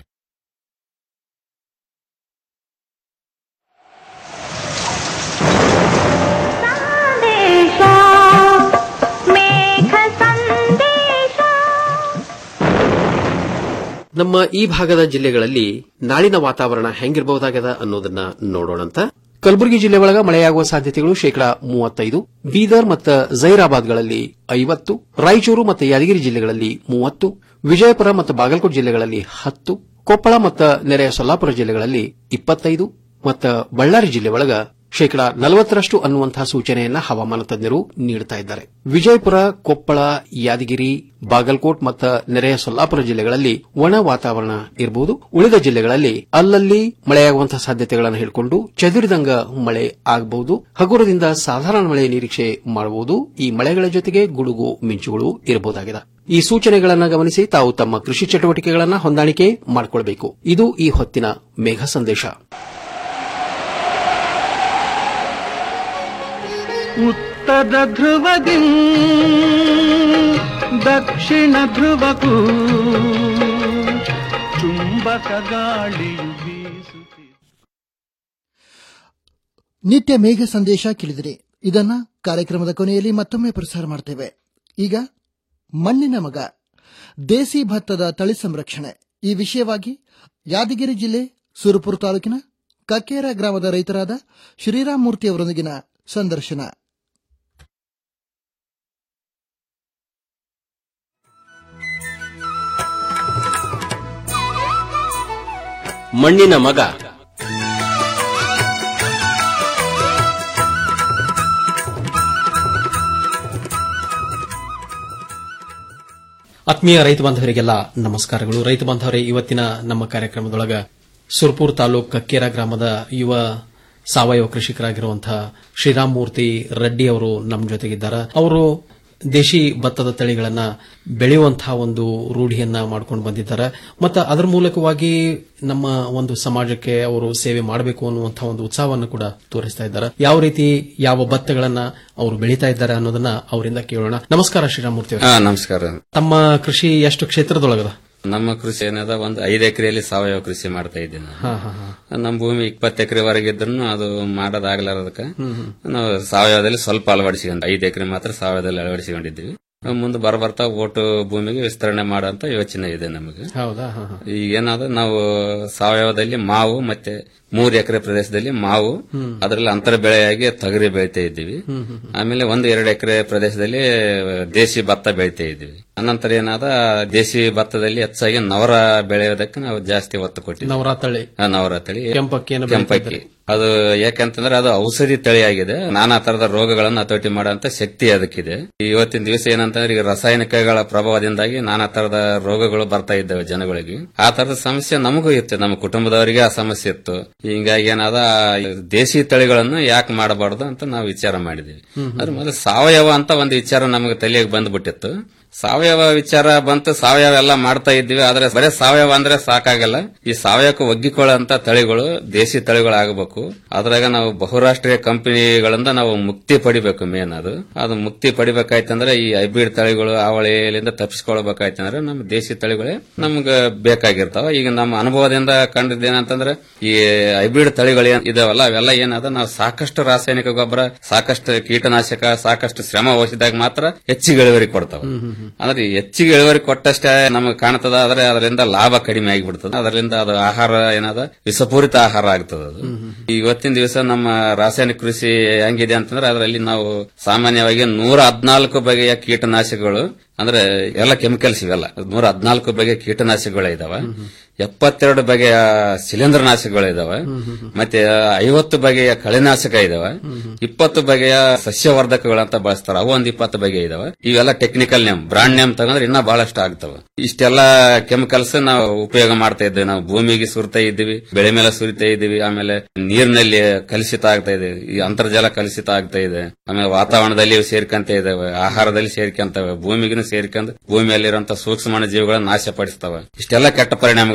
ನಮ್ಮ ಈ ಭಾಗದ ಜಿಲ್ಲೆಗಳಲ್ಲಿ ನಾಳಿನ ವಾತಾವರಣ ಹೆಂಗಿರಬಹುದಾಗದ ಅನ್ನೋದನ್ನ ನೋಡೋಣಂತ ಕಲಬುರಗಿ ಜಿಲ್ಲೆ ಒಳಗ ಮಳೆಯಾಗುವ ಸಾಧ್ಯತೆಗಳು ಶೇಕಡಾ ಮೂವತ್ತೈದು ಬೀದರ್ ಮತ್ತು ಜೈರಾಬಾದ್ಗಳಲ್ಲಿ ಐವತ್ತು ರಾಯಚೂರು ಮತ್ತು ಯಾದಗಿರಿ ಜಿಲ್ಲೆಗಳಲ್ಲಿ ಮೂವತ್ತು ವಿಜಯಪುರ ಮತ್ತು ಬಾಗಲಕೋಟೆ ಜಿಲ್ಲೆಗಳಲ್ಲಿ ಹತ್ತು ಕೊಪ್ಪಳ ಮತ್ತು ನೆರೆಯ ಸೊಲ್ಲಾಪುರ ಜಿಲ್ಲೆಗಳಲ್ಲಿ ಇಪ್ಪತ್ತೈದು ಮತ್ತು ಬಳ್ಳಾರಿ ಜಿಲ್ಲೆ ಒಳಗ ಶೇಕಡಾ ನಲವತ್ತರಷ್ಟು ಅನ್ನುವಂತಹ ಸೂಚನೆಯನ್ನ ಹವಾಮಾನ ತಜ್ಞರು ನೀಡುತ್ತಾ ಇದ್ದಾರೆ ವಿಜಯಪುರ ಕೊಪ್ಪಳ ಯಾದಗಿರಿ ಬಾಗಲಕೋಟ್ ಮತ್ತು ನೆರೆಯ ಸೊಲ್ಲಾಪುರ ಜಿಲ್ಲೆಗಳಲ್ಲಿ ಒಣ ವಾತಾವರಣ ಇರಬಹುದು ಉಳಿದ ಜಿಲ್ಲೆಗಳಲ್ಲಿ ಅಲ್ಲಲ್ಲಿ ಮಳೆಯಾಗುವಂತಹ ಸಾಧ್ಯತೆಗಳನ್ನು ಹೇಳಿಕೊಂಡು ಚದುರಿದಂಗ ಮಳೆ ಆಗಬಹುದು ಹಗುರದಿಂದ ಸಾಧಾರಣ ಮಳೆ ನಿರೀಕ್ಷೆ ಮಾಡಬಹುದು ಈ ಮಳೆಗಳ ಜೊತೆಗೆ ಗುಡುಗು ಮಿಂಚುಗಳು ಇರಬಹುದಾಗಿದೆ ಈ ಸೂಚನೆಗಳನ್ನು ಗಮನಿಸಿ ತಾವು ತಮ್ಮ ಕೃಷಿ ಚಟುವಟಿಕೆಗಳನ್ನು ಹೊಂದಾಣಿಕೆ ಮಾಡಿಕೊಳ್ಳಬೇಕು ಇದು ಈ ಹೊತ್ತಿನ ಮೇಘ ಸಂದೇಶ ಉತ್ತರ ಧ್ರುವದಿ ದಕ್ಷಿಣ ಧ್ರುವಕ್ಕೂ ಚುಂಬಕ ಗಾಳಿಯು ಬೀಸುತ್ತಿದೆ ನಿತ್ಯ ಮೇಘ ಸಂದೇಶ ಕೇಳಿದಿರಿ ಇದನ್ನ ಕಾರ್ಯಕ್ರಮದ ಕೊನೆಯಲ್ಲಿ ಮತ್ತೊಮ್ಮೆ ಪ್ರಸಾರ ಮಾಡ್ತೇವೆ ಈಗ ಮಣ್ಣಿನ ಮಗ ದೇಸಿ ಭತ್ತದ ತಳಿ ಸಂರಕ್ಷಣೆ ಈ ವಿಷಯವಾಗಿ ಯಾದಗಿರಿ ಜಿಲ್ಲೆ ಸುರಪುರ ತಾಲೂಕಿನ ಕಕ್ಕೇರ ಗ್ರಾಮದ ರೈತರಾದ ಶ್ರೀರಾಮಮೂರ್ತಿ ಅವರೊಂದಿಗಿನ ಸಂದರ್ಶನ ಮಣ್ಣಿನ ಮಗ ಆತ್ಮೀಯ ರೈತ ಬಾಂಧವರಿಗೆಲ್ಲ ನಮಸ್ಕಾರಗಳು ರೈತ ಬಾಂಧವರೇ ಇವತ್ತಿನ ನಮ್ಮ ಕಾರ್ಯಕ್ರಮದೊಳಗ ಸುರ್ಪುರ್ ತಾಲೂಕ್ ಕಕ್ಕೇರ ಗ್ರಾಮದ ಯುವ ಸಾವಯವ ಕೃಷಿಕರಾಗಿರುವಂತಹ ಶ್ರೀರಾಮ್ ಮೂರ್ತಿ ರೆಡ್ಡಿ ಅವರು ನಮ್ಮ ಜೊತೆಗಿದ್ದಾರೆ ಅವರು ದೇಶಿ ಭತ್ತದ ತಳಿಗಳನ್ನ ಬೆಳೆಯುವಂತಹ ಒಂದು ರೂಢಿಯನ್ನ ಮಾಡ್ಕೊಂಡು ಬಂದಿದ್ದಾರೆ ಮತ್ತು ಅದರ ಮೂಲಕವಾಗಿ ನಮ್ಮ ಒಂದು ಸಮಾಜಕ್ಕೆ ಅವರು ಸೇವೆ ಮಾಡಬೇಕು ಅನ್ನುವಂತಹ ಒಂದು ಉತ್ಸಾಹವನ್ನು ಕೂಡ ತೋರಿಸ್ತಾ ಇದ್ದಾರೆ ಯಾವ ರೀತಿ ಯಾವ ಭತ್ತಗಳನ್ನ ಅವರು ಬೆಳೀತಾ ಇದ್ದಾರೆ ಅನ್ನೋದನ್ನ ಅವರಿಂದ ಕೇಳೋಣ ನಮಸ್ಕಾರ ಶ್ರೀರಾಮೂರ್ತಿ ಹಾ ಅವರೇ. ನಮಸ್ಕಾರ ತಮ್ಮ ಕೃಷಿ ಎಷ್ಟು ಕ್ಷೇತ್ರದೊಳಗದ ನಮ್ಮ ಕೃಷಿ ಏನದ ಒಂದು ಐದು ಎಕರೆಯಲ್ಲಿ ಸಾವಯವ ಕೃಷಿ ಮಾಡ್ತಾ ಇದ್ದೀನಿ ನಾನು. ಹಾ, ಹಾ, ಹಾ. ನಮ್ಮ ಭೂಮಿ ಇಪ್ಪತ್ತು ಎಕರೆವರೆಗೆ ಇದ್ರು ಅದು ಮಾಡೋದಾಗ್ಲಾರದಕ್ಕೆ ಹ್ಮ್, ಹ್ಮ್. ನಾವು ಸಾವಯವದಲ್ಲಿ ಸ್ವಲ್ಪ ಅಳವಡಿಸಿಕೊಂಡು ಐದು ಎಕರೆ ಮಾತ್ರ ಸಾವಯವದಲ್ಲಿ ಅಳವಡಿಸಿಕೊಂಡಿದ್ದೀವಿ ಮುಂದೆ ಬರ ಬರ್ತಾ ಒಟ್ಟು ಭೂಮಿಗೆ ವಿಸ್ತರಣೆ ಮಾಡೋಂತ ಯೋಚನೆ ಇದೆ ನಮಗೆ ಹೌದಾ ಹಾ, ಹಾ. ಈಗ ಏನಾದ ನಾವು ಸಾವಯವದಲ್ಲಿ ಮಾವು ಮತ್ತೆ ಮೂರು ಎಕರೆ ಪ್ರದೇಶದಲ್ಲಿ ಮಾವು ಹ್ಮ್. ಅದರಲ್ಲಿ ಅಂತರ ಬೆಳೆಯಾಗಿ ತೊಗರಿ ಬೆಳಿತಾ ಇದ್ದೀವಿ ಹ್ಮ್, ಹ್ಮ್, ಆಮೇಲೆ ಒಂದು ಎರಡು ಎಕರೆ ಪ್ರದೇಶದಲ್ಲಿ ದೇಶಿ ಭತ್ತ ಬೆಳಿತಾ ಇದ್ದೀವಿ ಅನಂತರ ಏನಾದ ದೇಶಿ ಭತ್ತದಲ್ಲಿ ಹೆಚ್ಚಾಗಿ ನವರ ಬೆಳೆಯೋದಕ್ಕೆ ನಾವು ಜಾಸ್ತಿ ಒತ್ತು ಕೊಟ್ಟಿದ್ದೀವಿ ನವರ ತಳಿ ಆ, ನವರ ತಳಿ ಕೆಂಪಕ್ಕಿಯನ್ನು ಕೆಂಪಕ್ಕಿ ಬೆಳೀತಾ ಅದು ಯಾಕಂತಂದ್ರೆ ಅದು ಔಷಧಿ ತಳಿ ಆಗಿದೆ ನಾನಾ ತರದ ರೋಗಗಳನ್ನು ಹತೋಟಿ ಮಾಡುವಂತ ಶಕ್ತಿ ಅದಕ್ಕಿದೆ ಇವತ್ತಿನ ದಿವಸ ಏನಂತಂದ್ರೆ ಈಗ ರಾಸಾಯನಿಕಗಳ ಪ್ರಭಾವದಿಂದಾಗಿ ನಾನಾ ತರದ ರೋಗಗಳು ಬರ್ತಾ ಇದ್ದಾವೆ ಜನಗಳಿಗೆ ಆ ತರದ ಸಮಸ್ಯೆ ನಮಗೂ ಇತ್ತು ನಮ್ಮ ಕುಟುಂಬದವರಿಗೆ ಆ ಸಮಸ್ಯೆ ಇತ್ತು ಹಿಂಗಾಗಿ ಏನಾದ ದೇಶಿ ತಳಿಗಳನ್ನು ಯಾಕೆ ಮಾಡಬಾರ್ದು ಅಂತ ನಾವು ವಿಚಾರ ಮಾಡಿದ್ವಿ ಹ್ಮ್, ಹ್ಮ್. ಅದ್ರ ಮೊದಲು ಸಾವಯವ ಅಂತ ಒಂದು ವಿಚಾರ ನಮಗೆ ತಲೆಗೆ ಬಂದ್ಬಿಟ್ಟಿತ್ತು ಸಾವಯವ ವಿಚಾರ ಬಂತು ಸಾವಯವ ಎಲ್ಲ ಮಾಡ್ತಾ ಇದ್ವಿ ಆದ್ರೆ ಬರೇ ಸಾವಯವ ಅಂದ್ರೆ ಸಾಕಾಗಲ್ಲ ಈ ಸಾವಯವಕ್ಕೆ ಒಗ್ಗಿಕೊಳ್ಳುವಂತ ತಳಿಗಳು ದೇಶಿ ತಳಿಗಳು ಆಗಬೇಕು ಅದ್ರಾಗ ನಾವು ಬಹುರಾಷ್ಟ್ರೀಯ ಕಂಪನಿಗಳಿಂದ ನಾವು ಮುಕ್ತಿ ಪಡಿಬೇಕು ಮೇನ್ ಅದು ಅದು ಮುಕ್ತಿ ಪಡಿಬೇಕಾಯ್ತಂದ್ರೆ ಈ ಹೈಬ್ರಿಡ್ ತಳಿಗಳು ಅವಳಿಯಿಂದ ತಪ್ಪಿಸ್ಕೊಳ್ಬೇಕಾಯ್ತಂದ್ರೆ ನಮ್ಮ ದೇಶಿ ತಳಿಗಳೇ ನಮ್ಗೆ ಬೇಕಾಗಿರ್ತಾವ ಈಗ ನಮ್ಮ ಅನುಭವದಿಂದ ಕಂಡಿದ್ದೇನಂತಂದ್ರೆ ಈ ಹೈಬ್ರಿಡ್ ತಳಿಗಳು ಏನ್ ಇದಾವಲ್ಲ ಅವೆಲ್ಲ ಏನದ ನಾವು ಸಾಕಷ್ಟು ರಾಸಾಯನಿಕ ಗೊಬ್ಬರ ಸಾಕಷ್ಟು ಕೀಟನಾಶಕ ಸಾಕಷ್ಟು ಶ್ರಮ ವಹಿಸಿದಾಗ ಮಾತ್ರ ಹೆಚ್ಚಿಗೆ ಇಳುವರಿ ಕೊಡ್ತಾವ ಅಂದ್ರೆ ಹೆಚ್ಚಿಗೆ ಇಳುವರಿ ಕೊಟ್ಟಷ್ಟೇ ನಮಗೆ ಕಾಣ್ತದ ಆದ್ರೆ ಅದರಿಂದ ಲಾಭ ಕಡಿಮೆ ಆಗಿಬಿಡ್ತದೆ ಅದರಿಂದ ಅದು ಆಹಾರ ಏನದ ವಿಷಪೂರಿತ ಆಹಾರ ಆಗ್ತದ ಅದು ಇವತ್ತಿನ ದಿವಸ ನಮ್ಮ ರಾಸಾಯನಿಕ ಕೃಷಿ ಹೆಂಗಿದೆ ಅಂತಂದ್ರೆ ಅದರಲ್ಲಿ ನಾವು ಸಾಮಾನ್ಯವಾಗಿ ನೂರ ಹದಿನಾಲ್ಕು ಬಗೆಯ ಕೀಟನಾಶಕಗಳು ಅಂದ್ರೆ ಎಲ್ಲ ಕೆಮಿಕಲ್ಸ್ ಇವೆಲ್ಲ ನೂರ ಹದಿನಾಲ್ಕು ಬಗೆಯ ಕೀಟನಾಶಕಗಳು ಇದಾವೆ ಎಪ್ಪತ್ತೆರಡು ಬಗೆಯ ಶಿಲೀಂಧ್ರನಾಶಕಗಳು ಇದಾವೆ ಮತ್ತೆ ಐವತ್ತು ಬಗೆಯ ಕಳೆನಾಶಕ ಇದಾವೆ ಇಪ್ಪತ್ತು ಬಗೆಯ ಸಸ್ಯವರ್ಧಕಗಳಂತ ಬಳಸ್ತಾರ ಅವು ಒಂದ್ ಇಪ್ಪತ್ತು ಬಗೆ ಇದಾವೆ ಇವೆಲ್ಲ ಟೆಕ್ನಿಕಲ್ ನೇಮ್ ಬ್ರಾಂಡ್ ನೇಮ್ ತಗೊಂಡ್ರೆ ಇನ್ನ ಬಹಳಷ್ಟು ಆಗ್ತವೆ ಇಷ್ಟೆಲ್ಲ ಕೆಮಿಕಲ್ಸ್ ನಾವು ಉಪಯೋಗ ಮಾಡ್ತಾ ಇದ್ದೇವೆ ನಾವು ಭೂಮಿಗೆ ಸುರಿತಾ ಇದ್ದೀವಿ ಬೆಳೆ ಮೇಲೆ ಸುರಿತಾ ಇದ್ದೀವಿ ಆಮೇಲೆ ನೀರಿನಲ್ಲಿ ಕಲುಷಿತ ಆಗ್ತಾ ಇದೆ ಈ ಅಂತರ್ಜಲ ಕಲುಷಿತ ಆಗ್ತಾ ಇದೆ ಆಮೇಲೆ ವಾತಾವರಣದಲ್ಲಿ ಇವು ಸೇರ್ಕೊಂತ ಇದಾವೆ ಆಹಾರದಲ್ಲಿ ಸೇರ್ಕೊಂತವೆ ಭೂಮಿಗೂ ಸೇರ್ಕೊಂಡು ಭೂಮಿಯಲ್ಲಿರುವಂತ ಸೂಕ್ಷ್ಮ ಜೀವಿಗಳನ್ನ ನಾಶಪಡಿಸ್ತವೆ ಇಷ್ಟೆಲ್ಲ ಕೆಟ್ಟ ಪರಿಣಾಮಗಳು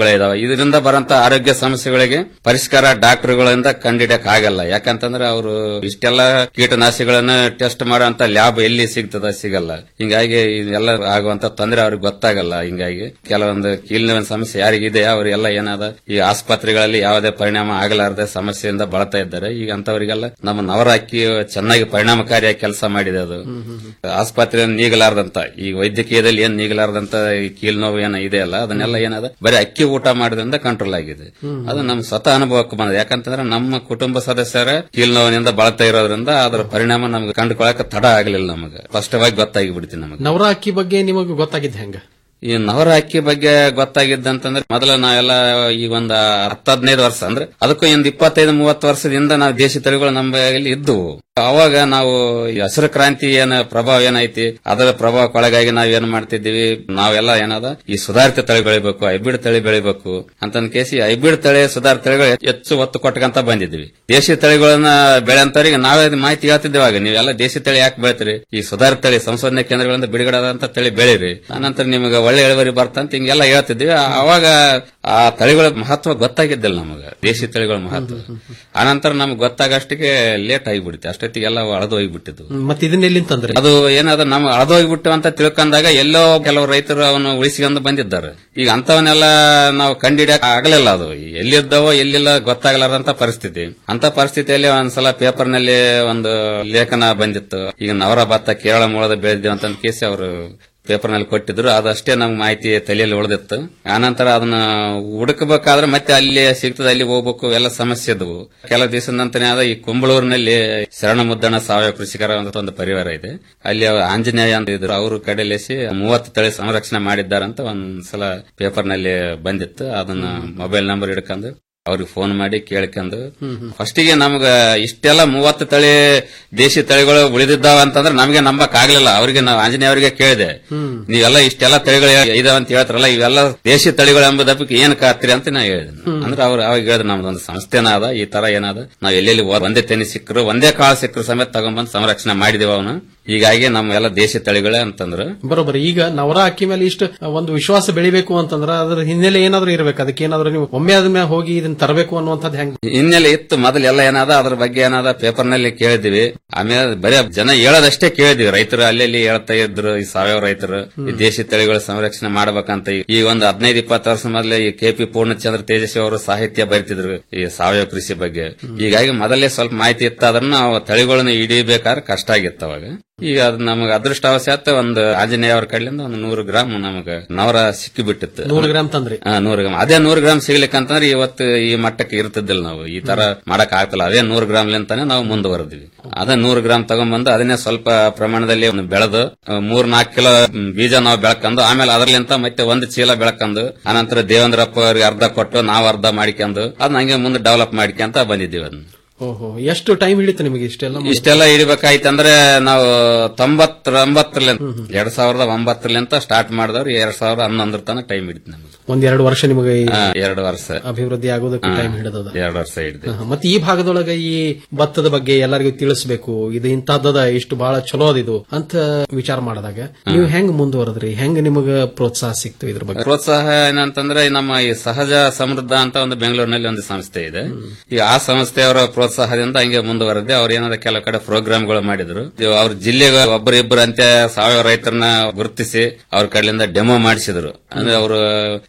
ತಳಿ ಇದಾವೆ ಇದರಿಂದ ಬರಂತ ಆರೋಗ್ಯ ಸಮಸ್ಯೆಗಳಿಗೆ ಪರಿಷ್ಕಾರ ಡಾಕ್ಟರ್ಗಳಿಂದ ಕಂಡಿಡಿಯಕ್ ಆಗಲ್ಲ ಯಾಕಂತಂದ್ರೆ ಅವರು ಇಷ್ಟೆಲ್ಲ ಕೀಟನಾಶಿಗಳನ್ನ ಟೆಸ್ಟ್ ಮಾಡುವಂತ ಲ್ಯಾಬ್ ಎಲ್ಲಿ ಸಿಗ್ತದ ಸಿಗಲ್ಲ ಹಿಂಗಾಗಿ ಇದೆಲ್ಲ ಆಗುವಂತ ತೊಂದರೆ ಅವ್ರಿಗೆ ಗೊತ್ತಾಗಲ್ಲ ಹಿಂಗಾಗಿ ಕೆಲವೊಂದು ಕೀಲಿನ ಸಮಸ್ಯೆ ಯಾರಿಗಿದೆ ಅವರಿಗೆಲ್ಲ ಏನಾದ ಈ ಆಸ್ಪತ್ರೆಗಳಲ್ಲಿ ಯಾವುದೇ ಪರಿಣಾಮ ಆಗಲಾರದೆ ಸಮಸ್ಯೆಯಿಂದ ಬಳತಾ ಇದ್ದಾರೆ ಈಗ ಅಂತವರಿಗೆಲ್ಲ ನಮ್ಮ ನವರ ಅಕ್ಕಿ ಚೆನ್ನಾಗಿ ಪರಿಣಾಮಕಾರಿಯಾಗಿ ಕೆಲಸ ಮಾಡಿದೆ ಅದು ಆಸ್ಪತ್ರೆ ನೀಗಲಾರದಂತ ಈ ವೈದ್ಯಕೀಯದಲ್ಲಿ ಏನ್ ನೀಗಲಾರದಂತ ಈ ಕೀಲ್ ನೋವು ಏನ ಇದೆ ಅಲ್ಲ ಅದನ್ನೆಲ್ಲ ಏನದ ಬರೀ ಅಕ್ಕಿ ಊಟ ಮಾಡೋದ್ರಿಂದ ಕಂಟ್ರೋಲ್ ಆಗಿದೆ ಅದು ನಮ್ ಸ್ವತಃ ಅನುಭವಕ್ಕೆ ಬಂದಿದೆ ಯಾಕಂತಂದ್ರೆ ನಮ್ಮ ಕುಟುಂಬ ಸದಸ್ಯರ ಕೀಲ್ ನೋವಿನಿಂದ ಬಳತಾ ಇರೋದ್ರಿಂದ ಅದರ ಪರಿಣಾಮ ನಮ್ಗೆ ಕಂಡುಕೊಳ್ಳಕ ತಡ ಆಗಲಿಲ್ಲ ನಮಗೆ ಸ್ಪಷ್ಟವಾಗಿ ಗೊತ್ತಾಗಿ ಬಿಡ್ತೀನಿ ನಮಗೆ ನವರ ಅಕ್ಕಿ ಬಗ್ಗೆ ನಿಮಗೆ ಗೊತ್ತಾಗಿದ್ದು ಹೆಂಗ ಈ ನವರ ಅಕ್ಕಿ ಬಗ್ಗೆ ಗೊತ್ತಾಗಿದ್ದಂತಂದ್ರೆ ಮೊದಲ ನಾವೆಲ್ಲ ಈಗ ಒಂದ್ ಹತ್ತು ಹದಿನೈದು ವರ್ಷ ಅಂದ್ರೆ ಅದಕ್ಕೂ ಒಂದು ಇಪ್ಪತ್ತೈದು ಮೂವತ್ತು ವರ್ಷದಿಂದ ನಾವು ದೇಶಿ ತಳಿಗಳು ನಮ್ಮ ಇಲ್ಲಿ ಇದ್ದವು ಅವಾಗ ನಾವು ಈ ಹಸಿರು ಕ್ರಾಂತಿ ಏನ ಪ್ರಭಾವ ಏನೈತಿ ಅದರ ಪ್ರಭಾವಕ್ಕೊಳಗಾಗಿ ನಾವ್ ಏನ್ ಮಾಡ್ತಿದ್ದೀವಿ ನಾವೆಲ್ಲ ಏನದ ಈ ಸುಧಾರಿತ ತಳಿ ಬೆಳಿಬೇಕು ಹೈಬ್ರಿಡ್ ತಳಿ ಬೆಳಿಬೇಕು ಅಂತ ಕೇಸಿ ಹೈಬ್ರಿಡ್ ತಳಿ ಸುಧಾರಿತ ತಳಿಗಳು ಹೆಚ್ಚು ಒತ್ತು ಕೊಟ್ಕಂತ ಬಂದಿದ್ವಿ ದೇಶಿ ತಳಿಗಳನ್ನ ಬೆಳೆಯಂತವರಿಗೆ ನಾವೇ ಅದ್ ಮಾಹಿತಿ ಹೇಳ್ತಿದ್ದೇವೆ ಆಗ ನೀವೆಲ್ಲ ದೇಶಿ ತಳಿ ಯಾಕೆ ಬೆಳಿತೀರಿ ಈ ಸುಧಾರಿತ ತಳಿ ಸಂಶೋಧನೆ ಕೇಂದ್ರಗಳಿಂದ ಬಿಡುಗಡೆದಂತ ತಳಿ ಬೆಳೀರಿ ಆನಂತರ ನಿಮಗೆ ಒಳ್ಳೆ ಇಳುವರಿ ಬರ್ತಂತ ಹಿಂಗೆಲ್ಲ ಹೇಳ್ತಿದ್ವಿ ಅವಾಗ ಆ ತಳಿಗಳ ಮಹತ್ವ ಗೊತ್ತಾಗಿದ್ದಿಲ್ಲ ನಮಗ ದೇಶಿ ತಳಿಗಳ ಮಹತ್ವ ಆನಂತರ ನಮ್ಗೆ ಗೊತ್ತಾಗಷ್ಟಿಗೆ ಲೇಟ್ ಆಗಿಬಿಡುತ್ತೆ ಅಷ್ಟೊತ್ತಿಗೆಲ್ಲ ಅಳದು ಹೋಗ್ಬಿಟ್ಟಿದ್ದು ಮತ್ತೆ ಇದನ್ನ ಎಲ್ಲಿಂದ ತಂದ್ರಿ ಅದು ಏನಾದ ನಾವು ಅಳದೋಗ್ಬಿಟ್ಟು ಅಂತ ತಿಳ್ಕೊಂಡಾಗ ಎಲ್ಲೋ ಕೆಲವು ರೈತರು ಅವನು ಉಳಿಸಿಕೊಂಡು ಬಂದಿದ್ದಾರೆ ಈಗ ಅಂತವನ್ನೆಲ್ಲ ನಾವು ಕಂಡಿಡಿಯಕ್ ಆಗಲಿಲ್ಲ ಅದು ಎಲ್ಲಿದ್ದವೋ ಎಲ್ಲಿಲ್ಲ ಗೊತ್ತಾಗಲಾರಂತ ಪರಿಸ್ಥಿತಿ ಅಂತ ಪರಿಸ್ಥಿತಿಯಲ್ಲಿ ಒಂದ್ಸಲ ಪೇಪರ್ ನಲ್ಲಿ ಒಂದು ಲೇಖನ ಬಂದಿತ್ತು ಈಗ ನವರ ಭತ್ತ ಕೇರಳ ಮೂಲದ ಬೆಳೆದಿದ್ದೇವೆ ಅಂತ ಕೇಸಿ ಅವರು ಪೇಪರ್ ನಲ್ಲಿ ಕೊಟ್ಟಿದ್ರು ಅದಷ್ಟೇ ನಮ್ಗೆ ಮಾಹಿತಿ ತಲೆಯಲ್ಲಿ ಉಳಿದಿತ್ತು ಆನಂತರ ಅದನ್ನ ಹುಡುಕಬೇಕಾದ್ರೆ ಮತ್ತೆ ಅಲ್ಲಿ ಸಿಗ್ತದೆ ಅಲ್ಲಿ ಹೋಗ್ಬೇಕು ಎಲ್ಲ ಸಮಸ್ಯೆ ಇದ್ವು ಕೆಲವು ದಿವಸದ ನಂತರ ಆದ ಈ ಕುಂಬಳೂರಿನಲ್ಲಿ ಶರಣ ಮುದ್ದಣ ಸಾವಯವ ಕೃಷಿಕರ ಅಂತ ಒಂದು ಪರಿವಾರ ಇದೆ ಅಲ್ಲಿ ಅವ್ರು ಆಂಜನೇಯ ಅಂತ ಇದ್ರು ಅವರು ಕಡೆಲೇಸಿ ಮೂವತ್ತು ತಳಿ ಸಂರಕ್ಷಣೆ ಮಾಡಿದ್ದಾರಂತ ಒಂದ್ಸಲ ಪೇಪರ್ ನಲ್ಲಿ ಬಂದಿತ್ತು ಅದನ್ನ ಮೊಬೈಲ್ ನಂಬರ್ ಹಿಡ್ಕೊಂಡು ಅವ್ರಿಗೆ ಫೋನ್ ಮಾಡಿ ಕೇಳ್ಕೊಂಡು ಫಸ್ಟಿಗೆ ನಮ್ಗ ಇಷ್ಟೆಲ್ಲ ಮೂವತ್ತು ತಳಿ ದೇಶಿ ತಳಿಗಳು ಉಳಿದಿದ್ದಾವ ಅಂತಂದ್ರೆ ನಮಗೆ ನಂಬಕ್ ಆಗ್ಲಿಲ್ಲ ಅವರಿಗೆ ನಾವು ಆಂಜನೇಯ ಅವರಿಗೆ ಕೇಳಿದೆ ನೀವೆಲ್ಲ ಇಷ್ಟೆಲ್ಲ ತಳಿಗಳು ಇದಾವ ಅಂತ ಹೇಳ್ತಾರಲ್ಲ ಇವೆಲ್ಲ ದೇಶಿ ತಳಿಗಳು ಎಂಬುದಕ್ಕೆ ಏನ್ ಕಾತ್ರಿ ಅಂತ ನಾ ಹೇಳಿದೆ ಅಂದ್ರೆ ಅವ್ರು ಅವಾಗ ಹೇಳಿದ್ರು ನಮ್ದೊಂದು ಸಂಸ್ಥೆನ ಅದ ಈ ತರ ಏನಾದ ನಾವ್ ಎಲ್ಲೆಲ್ಲಿ ಹೋದ್- ಒಂದೇ ತೆನಿ ಸಿಕ್ಕರು ಒಂದೇ ಕಾಳು ಸಿಕ್ಕರು ಸಮೇತ ತಗೊಂಡ್ಬಂದು ಸಂರಕ್ಷಣೆ ಮಾಡಿದೇವ ಅವನು ಹೀಗಾಗಿ ನಮ್ಮೆಲ್ಲ ದೇಶಿ ತಳಿಗಳೇ ಅಂತಂದ್ರು ಬರೋಬ್ಬರಿ ಈಗ ನವರ ಅಕ್ಕಿ ಮೇಲೆ ಇಷ್ಟು ಒಂದು ವಿಶ್ವಾಸ ಬೆಳಿಬೇಕು ಅಂತಂದ್ರ ಅದ್ರ ಹಿನ್ನೆಲೆ ಏನಾದ್ರೂ ಇರ್ಬೇಕು ಅದಕ್ಕೆ ಏನಾದ್ರೂ ನೀವು ಒಮ್ಮೆ ಆದ್ಮೇಲೆ ಹೋಗಿ ಇದನ್ನ ತರಬೇಕು ಅನ್ನುವಂಥದ್ದು ಹೆಂಗ್ ಹಿನ್ನೆಲೆ ಇತ್ತು ಮೊದಲೆಲ್ಲ ಏನಾದ ಅದ್ರ ಬಗ್ಗೆ ಏನಾದ ಪೇಪರ್ ನಲ್ಲಿ ಕೇಳಿದ್ವಿ ಆಮೇಲೆ ಬರೀ ಜನ ಹೇಳೋದಷ್ಟೇ ಕೇಳಿದ್ವಿ ರೈತರು ಅಲ್ಲೆಲ್ಲಿ ಹೇಳ್ತಾ ಇದ್ರು ಈ ಸಾವಯವ ರೈತರು ಈ ದೇಶಿ ತಳಿಗಳ ಸಂರಕ್ಷಣೆ ಮಾಡ್ಬೇಕಂತ ಈಗ ಒಂದು ಹದಿನೈದು ಇಪ್ಪತ್ತು ವರ್ಷ ಮೊದಲೇ ಈ ಕೆಪಿ ಪೂರ್ಣಚಂದ್ರ ತೇಜಸ್ವಿ ಅವರು ಸಾಹಿತ್ಯ ಬರಿತಿದ್ರು ಈ ಸಾವಯವ ಕೃಷಿ ಬಗ್ಗೆ ಹೀಗಾಗಿ ಮೊದಲೇ ಸ್ವಲ್ಪ ಮಾಹಿತಿ ಇತ್ತು ಅದನ್ನ ನಾವು ತಳಿಗಳನ್ನ ಹಿಡಿಬೇಕಾದ್ರೆ ಕಷ್ಟ ಆಗಿತ್ತು ಅವಾಗ ಈಗ ಅದು ನಮಗೆ ಅದೃಷ್ಟವಶಾತ್ ಒಂದು ಆಂಜನೇಯ ಅವ್ರ ಕಡೆಯಿಂದ ಒಂದು ನೂರು ಗ್ರಾಮ್ ನಮಗ ನವರ ಸಿಕ್ಕಿ ಬಿಟ್ಟಿತ್ತು ನೂರು ಗ್ರಾಮ್ ತಂದ್ರಿ ಹಾ ನೂರು ಗ್ರಾಮ್ ಅದೇ ನೂರು ಗ್ರಾಮ್ ಸಿಗ್ಲಿಕ್ಕಂತಂದ್ರೆ ಇವತ್ತು ಈ ಮಟ್ಟಕ್ಕೆ ಇರ್ತಿದ್ದಿಲ್ಲ ನಾವು ಈ ತರ ಮಾಡಕ್ ಆಗ್ತಿಲ್ಲ ಅದೇ ನೂರು ಗ್ರಾಮ್ ಲಿಂತಾನೆ ನಾವು ಮುಂದುವರೆದ್ವಿ ಅದೇ ನೂರು ಗ್ರಾಮ್ ತಗೊಂಡ್ಬಂದು ಅದನ್ನೇ ಸ್ವಲ್ಪ ಪ್ರಮಾಣದಲ್ಲಿ ಒಂದು ಬೆಳೆದು ಆ, ಮೂರ್ ನಾಲ್ಕು ಕಿಲೋ ಬೀಜ ನಾವು ಬೆಳ್ಕೊಂಡು ಆಮೇಲೆ ಅದರ್ಲಿಂತ ಮತ್ತೆ ಒಂದು ಚೀಲ ಬೆಳ್ಕೊಂಡು ಆನಂತರ ದೇವೇಂದ್ರಪ್ಪ ಅವ್ರಿಗೆ ಅರ್ಧ ಕೊಟ್ಟು ನಾವು ಅರ್ಧ ಮಾಡ್ಕೊಂಡು ಅದನ್ನ ಹಂಗೆ ಮುಂದೆ ಡೆವಲಪ್ ಮಾಡ್ಕೊಂತ ಬಂದಿದ್ದೀವಿ ಅದನ್ನ ಓಹೋ ಎಷ್ಟು ಟೈಮ್ ಹಿಡಿತು ನಿಮಗೆ ಇಷ್ಟೆಲ್ಲ ಇಷ್ಟೆಲ್ಲ ಹಿಡಿಬೇಕಾಯ್ತಂದ್ರೆ ನಾವು ತೊಂಬತ್ತೊಂಬತ್ತರಲ್ಲಿ ಎರಡ್ ಸಾವಿರದ ಒಂಬತ್ತರಲಿಂತ ಸ್ಟಾರ್ಟ್ ಮಾಡಿದವ್ರು ಎರಡ್ ಸಾವಿರದ ಹನ್ನೊಂದರ ತನಕ ಟೈಮ್ ಹಿಡಿತು ನಮಗೆ ಒಂದ್ ಎರಡು ವರ್ಷ ನಿಮಗೆ ಈ ಹಾ, ಎರಡು ವರ್ಷ ಅಭಿವೃದ್ಧಿ ಆಗೋದಕ್ಕೆ ಹಾ, ಟೈಮ್ ಹಿಡಿದದ ಎರಡು ವರ್ಷ ಹಿಡಿದು ಹಾ, ಮತ್ತೆ ಈ ಭಾಗದೊಳಗೆ ಈ ಭತ್ತದ ಬಗ್ಗೆ ಎಲ್ಲರಿಗೂ ತಿಳಿಸಬೇಕು ಇದು ಇಂತಹದ್ದದ ಇಷ್ಟು ಬಹಳ ಚಲೋ ಅದಿದು ಅಂತ ವಿಚಾರ ಮಾಡಿದಾಗ ನೀವು ಹೆಂಗ್ ಮುಂದುವರೆದ್ರಿ ಹೆಂಗ್ ನಿಮಗ ಪ್ರೋತ್ಸಾಹ ಸಿಕ್ತು ಇದ್ರ ಬಗ್ಗೆ ಪ್ರೋತ್ಸಾಹ ಏನಂತಂದ್ರೆ ನಮ್ಮ ಈ ಸಹಜ ಸಮೃದ್ಧ ಅಂತ ಒಂದು ಬೆಂಗಳೂರಿನಲ್ಲಿ ಒಂದು ಸಂಸ್ಥೆ ಇದೆ ಈ ಆ ಸಂಸ್ಥೆಯವರ ಪ್ರೋತ್ಸಾಹದಿಂದ ಹಂಗೆ ಮುಂದುವರೆದೆ ಅವ್ರು ಏನಾದ್ರು ಕೆಲವು ಕಡೆ ಪ್ರೋಗ್ರಾಮ್ಗಳು ಮಾಡಿದ್ರು ಇದು ಅವ್ರ ಜಿಲ್ಲೆಗೆ ಒಬ್ಬರು ಇಬ್ಬರು ಅಂತ ಸಾವಯವ ರೈತರನ್ನ ಗುರುತಿಸಿ ಅವ್ರ ಕಡೆಯಿಂದ ಡೆಮೋ ಮಾಡಿಸಿದ್ರು ಅಂದ್ರೆ ಅವರು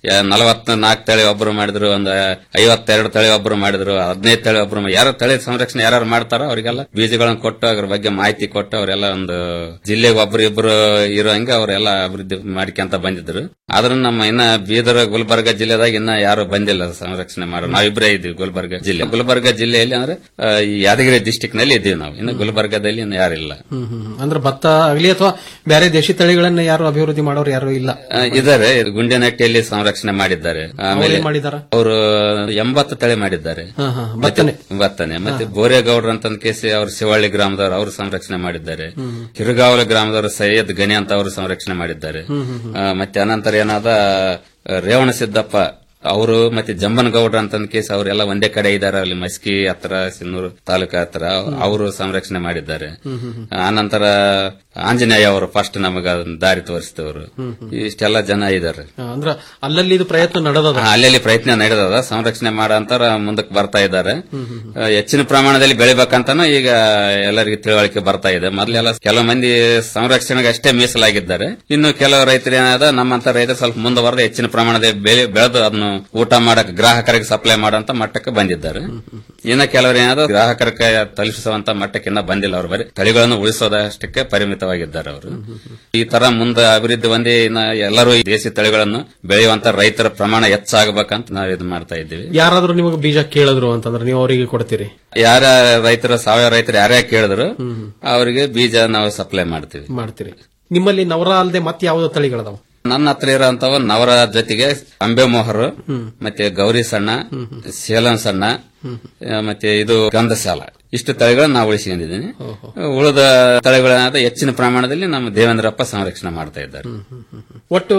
ನಲವತ್ ನಾಲ್ಕು ತಳಿ ಒಬ್ಬರು ಮಾಡಿದ್ರು ಒಂದು ಐವತ್ತೆರಡು ತಳಿ ಒಬ್ಬರು ಮಾಡಿದ್ರು ಹದಿನೈದು ತಳಿ ಒಬ್ಬರು ಮಾಡಿ- ಯಾರು ತಳಿ ಸಂರಕ್ಷಣೆ ಯಾರು ಮಾಡ್ತಾರೋ ಅವರಿಗೆಲ್ಲ ಬೀಜಗಳನ್ನ ಕೊಟ್ಟು ಅದ್ರ ಬಗ್ಗೆ ಮಾಹಿತಿ ಕೊಟ್ಟು ಅವರೆಲ್ಲ ಒಂದು ಜಿಲ್ಲೆಗೆ ಒಬ್ರು ಇಬ್ರು ಇರೋ ಹಂಗೆ ಅವರೆಲ್ಲ ಅಭಿವೃದ್ಧಿ ಮಾಡ್ಕೊಂತ ಬಂದಿದ್ರು ಆದ್ರೂ ನಮ್ಮ ಇನ್ನ ಬೀದರ್ ಗುಲ್ಬರ್ಗ ಜಿಲ್ಲೆದಾಗ ಇನ್ನ ಯಾರು ಬಂದಿಲ್ಲ ಸಂರಕ್ಷಣೆ ಮಾಡೋ ನಾವಿಬ್ರೇ ಇದ್ದೀವಿ ಗುಲ್ಬರ್ಗ ಜಿಲ್ಲೆ ಗುಲ್ಬರ್ಗ ಜಿಲ್ಲೆಯಲ್ಲಿ ಅಂದ್ರೆ ಆ, ಈ ಯಾದಗಿರಿ ಡಿಸ್ಟಿಕ್ ನಲ್ಲಿ ಇದ್ದೀವಿ ನಾವು ಇನ್ನು ಗುಲ್ಬರ್ಗದಲ್ಲಿ ಇನ್ನು ಯಾರಿಲ್ಲ ಹ್ಮ್ ಹ್ಮ್ ಹ್ಮ್. ಅಂದ್ರೆ ಭತ್ತ ಆಗಲಿ ಅಥವಾ ಬೇರೆ ದೇಶಿ ತಳಿಗಳನ್ನ ಯಾರು ಅಭಿವೃದ್ಧಿ ಮಾಡೋರು ಯಾರು ಇಲ್ಲ ಆ, ಇದಾರೆ ಗುಂಡೆನಟ್ಟಿಯಲ್ಲಿ ಸಂರಕ್ಷಣೆ ಮಾಡಿದ್ದಾರೆ ಆಮೇಲೆ ಅವ್ರೇನ್ ಮಾಡಿದಾರ? ಅವರು ಎಂಬತ್ತು ತಳಿ ಮಾಡಿದ್ದಾರೆ ಹಾ, ಹಾ, ಮತ್ತೆ ಭತ್ತನೆ ಮತ್ತೆ ಬೋರೇಗೌಡ್ರ ಅಂತ ಒಂದ್ ಕೇಸಿ ಅವರು ಶಿವಳ್ಳಿ ಗ್ರಾಮದವರು ಅವರು ಸಂರಕ್ಷಣೆ ಮಾಡಿದ್ದಾರೆ ಹ್ಮ್. ಕಿರುಗಾವಲ ಗ್ರಾಮದವರು ಸೈಯದ್ ಗನಿ ಅಂತ ಅವರು ಸಂರಕ್ಷಣೆ ಮಾಡಿದ್ದಾರೆ ಹ್ಮ್, ಹ್ಮ್, ಹ್ಮ್. ಆ, ಮತ್ತೆ ಅನಂತರ ಏನಾದ ಆ, ರೇವಣ ಸಿದ್ದಪ್ಪ ಅವರು ಮತ್ತೆ ಜಂಬನಗೌಡ್ರ ಅಂತ ಕೇಸ್ ಅವರೆಲ್ಲ ಒಂದೇ ಕಡೆ ಇದ್ದಾರೆ ಅಲ್ಲಿ ಮಸ್ಕಿ ಹತ್ರ ಸಿನ್ನೂರು ತಾಲೂಕು ಹತ್ರ ಅವರು ಸಂರಕ್ಷಣೆ ಮಾಡಿದ್ದಾರೆ ಆನಂತರ ಆಂಜನೇಯ ಅವರು ಫಸ್ಟ್ ನಮಗ ಅದನ್ನ ದಾರಿ ತೋರಿಸಿದವರು ಇಷ್ಟೆಲ್ಲ ಜನ ಇದ್ದಾರೆ ಆ, ಅಂದ್ರ ಅಲ್ಲಲ್ಲಿ ಇದು ಪ್ರಯತ್ನ ನಡೆದದ ಅಲ್ಲೆಲ್ಲಿ ಪ್ರಯತ್ನ ನಡೆದದ ಸಂರಕ್ಷಣೆ ಮಾಡಂತಾರ ಮುಂದಕ್ಕೆ ಬರ್ತಾ ಇದ್ದಾರೆ ಆ, ಹೆಚ್ಚಿನ ಪ್ರಮಾಣದಲ್ಲಿ ಬೆಳಿಬೇಕಂತಾನು ಈಗ ಎಲ್ಲರಿಗೂ ತಿಳುವಳಿಕೆ ಬರ್ತಾ ಇದೆ ಮೊದಲೆಲ್ಲ ಕೆಲವು ಮಂದಿ ಸಂರಕ್ಷಣೆಗೆ ಅಷ್ಟೇ ಮೀಸಲಾಗಿದ್ದಾರೆ ಇನ್ನು ಕೆಲವು ರೈತರು ಏನಾದ ನಮ್ಮಂತ ರೈತರು ಸ್ವಲ್ಪ ಮುಂದುವರೆದು ಹೆಚ್ಚಿನ ಪ್ರಮಾಣದಲ್ಲಿ ಬೆಳೆ ಬೆಳೆದು ಅದನ್ನು ಊಟ ಮಾಡಕ್ ಗ್ರಾಹಕರಿಗೆ ಸಪ್ಲೈ ಮಾಡಂತ ಮಟ್ಟಕ್ಕೆ ಬಂದಿದ್ದಾರೆ ಇನ್ನು ಕೆಲವರು ಏನಾದ್ರು ಗ್ರಾಹಕರಿಗೆ ತಲುಪಿಸುವಂತ ಮಟ್ಟಕ್ಕೆ ಇನ್ನ ಬಂದಿಲ್ಲ ಅವರು ಬರೀ ತಳಿಗಳನ್ನು ಉಳಿಸೋದಷ್ಟಕ್ಕೆ ಪರಿಮಿತವಾಗಿದ್ದಾರೆ ಅವರು ಈ ತರ ಮುಂದೆ ಅಭಿವೃದ್ಧಿ ಹೊಂದಿ ಇನ್ನ ಎಲ್ಲರೂ ಈ ದೇಸಿ ತಳಿಗಳನ್ನು ಬೆಳೆಯುವಂತ ರೈತರ ಪ್ರಮಾಣ ಹೆಚ್ಚಾಗಬೇಕಂತ ನಾವು ಇದು ಮಾಡ್ತಾ ಇದ್ದೀವಿ ಯಾರಾದ್ರೂ ನಿಮಗೆ ಬೀಜ ಕೇಳಿದ್ರು ಅಂತಂದ್ರೆ ನೀವು ಅವರಿಗೆ ಕೊಡ್ತೀರಿ ಯಾರ ರೈತರು ಸಾವಯವ ರೈತರು ಯಾರ್ಯಾರು ಕೇಳಿದ್ರು ಅವರಿಗೆ ಬೀಜ ನಾವು ಸಪ್ಲೈ ಮಾಡ್ತೀವಿ ಮಾಡ್ತೀರಿ ನಿಮ್ಮಲ್ಲಿ ನವರ ಅಲ್ಲದೆ ಮತ್ತೆ ಯಾವ್ದು ತಳಿಗಳದಾವ ನನ್ನ ಹತ್ರ ಇರೋಂತವ ನವರ ಜೊತೆಗೆ ಅಂಬೆ ಮೊಹರು ಮತ್ತೆ ಗೌರಿ ಸಣ್ಣ ಸೇಲಂ ಸಣ್ಣ ಆ, ಮತ್ತೆ ಇದು ಗಂಧಸಾಲ ಇಷ್ಟು ತಳಿಗಳನ್ನ ನಾವು ಉಳಿಸಿಕೊಂಡಿದ್ದೀನಿ ಉಳಿದ ತಳಿಗಳಾದ ಹೆಚ್ಚಿನ ಪ್ರಮಾಣದಲ್ಲಿ ನಮ್ಮ ದೇವೇಂದ್ರಪ್ಪ ಸಂರಕ್ಷಣೆ ಮಾಡ್ತಾ ಇದ್ದಾರೆ ಒಟ್ಟು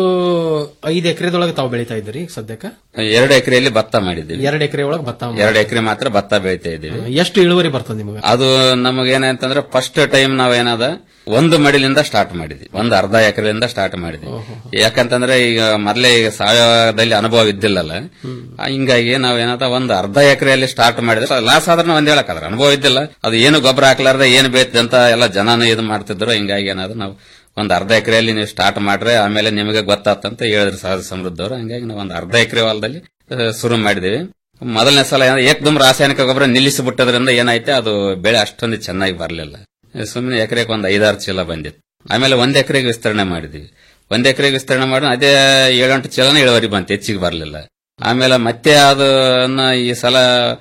ಐದು ಎಕರೆದೊಳಗೆ ತಾವು ಬೆಳೀತಾ ಇದ್ದೀರಿ ಸದ್ಯಕ್ಕ ಎರಡು ಎಕರೆಯಲ್ಲಿ ಭತ್ತ ಮಾಡಿದ್ದೀವಿ ಎರಡು ಎಕರೆ ಒಳಗೆ ಭತ್ತ ಮಾಡಿ- ಎರಡು ಎಕರೆ ಮಾತ್ರ ಭತ್ತ ಬೆಳಿತಾ ಇದ್ದೀವಿ ಎಷ್ಟು ಇಳುವರಿ ಬರ್ತದೆ ನಿಮಗೆ ಅದು ನಮಗೇನಂತಂದ್ರೆ ಫಸ್ಟ್ ಟೈಮ್ ನಾವೇನಾದ ಒಂದು ಮಡಿಲಿಂದ ಸ್ಟಾರ್ಟ್ ಮಾಡಿದ್ವಿ ಒಂದು ಅರ್ಧ ಎಕರೆಯಿಂದ ಸ್ಟಾರ್ಟ್ ಮಾಡಿದ್ವಿ ಯಾಕಂತಂದ್ರೆ ಈಗ ಮೊದಲೇ ಈಗ ಸಾವಯವದಲ್ಲಿ ಅನುಭವ ಇದ್ದಿಲ್ಲಲ್ಲ ಆ, ಹಿಂಗಾಗಿ ನಾವೇನಾದ ಒಂದು ಅರ್ಧ ಎಕರೆಯಲ್ಲಿ ಸ್ಟಾರ್ಟ್ ಮಾಡಿದ್ರೆ ಲಾಸ್ ಆದ್ರೆ ಒಂದ್ ಹೇಳಕ್ಕಾದ್ರೆ ಅನುಭವ ಇದ್ದಿಲ್ಲ ಅದು ಏನು ಗೊಬ್ಬರ ಹಾಕ್ಲಾರ್ದೆ ಏನು ಬೇಯ್ತದೆ ಅಂತ ಎಲ್ಲ ಜನನು ಇದು ಮಾಡ್ತಿದ್ರು ಹಿಂಗಾಗಿ ಏನಾದ್ರು ನಾವು ಒಂದು ಅರ್ಧ ಎಕರೆಯಲ್ಲಿ ನೀವು ಸ್ಟಾರ್ಟ್ ಮಾಡ್ರೆ ಆಮೇಲೆ ನಿಮಗೆ ಗೊತ್ತಾತಂತ ಹೇಳಿದ್ರು ಸಹಜ ಸಮೃದ್ಧವರು ಹಂಗಾಗಿ ನಾವು ಒಂದು ಅರ್ಧ ಎಕರೆ ಹೊಲದಲ್ಲಿ ಆ, ಶುರು ಮಾಡಿದೀವಿ ಮೊದಲನೇ ಸಲ ಏನಾದ್ರು ಏಕದಮ್ ರಾಸಾಯನಿಕ ಗೊಬ್ಬರ ನಿಲ್ಲಿಸಿಬಿಟ್ಟದ್ರಿಂದ ಏನಾಯ್ತು ಅದು ಬೆಳೆ ಅಷ್ಟೊಂದು ಚೆನ್ನಾಗಿ ಬರಲಿಲ್ಲ ಸುಮ್ಮನೆ ಎಕರೆಗೆ ಒಂದು ಐದಾರು ಚೀಲ ಬಂದಿತ್ತು ಆಮೇಲೆ ಒಂದ್ ಎಕರೆಗೆ ವಿಸ್ತರಣೆ ಮಾಡಿದ್ವಿ ಒಂದ್ ಎಕರೆಗೆ ವಿಸ್ತರಣೆ ಮಾಡಿ ಅದೇ ಏಳೆಂಟು ಚೀಲನ ಇಳುವರಿ ಬಂತು ಹೆಚ್ಚಿಗೆ ಬರಲಿಲ್ಲ ಆಮೇಲೆ ಮತ್ತೆ ಅದನ್ನ ಈ ಸಲ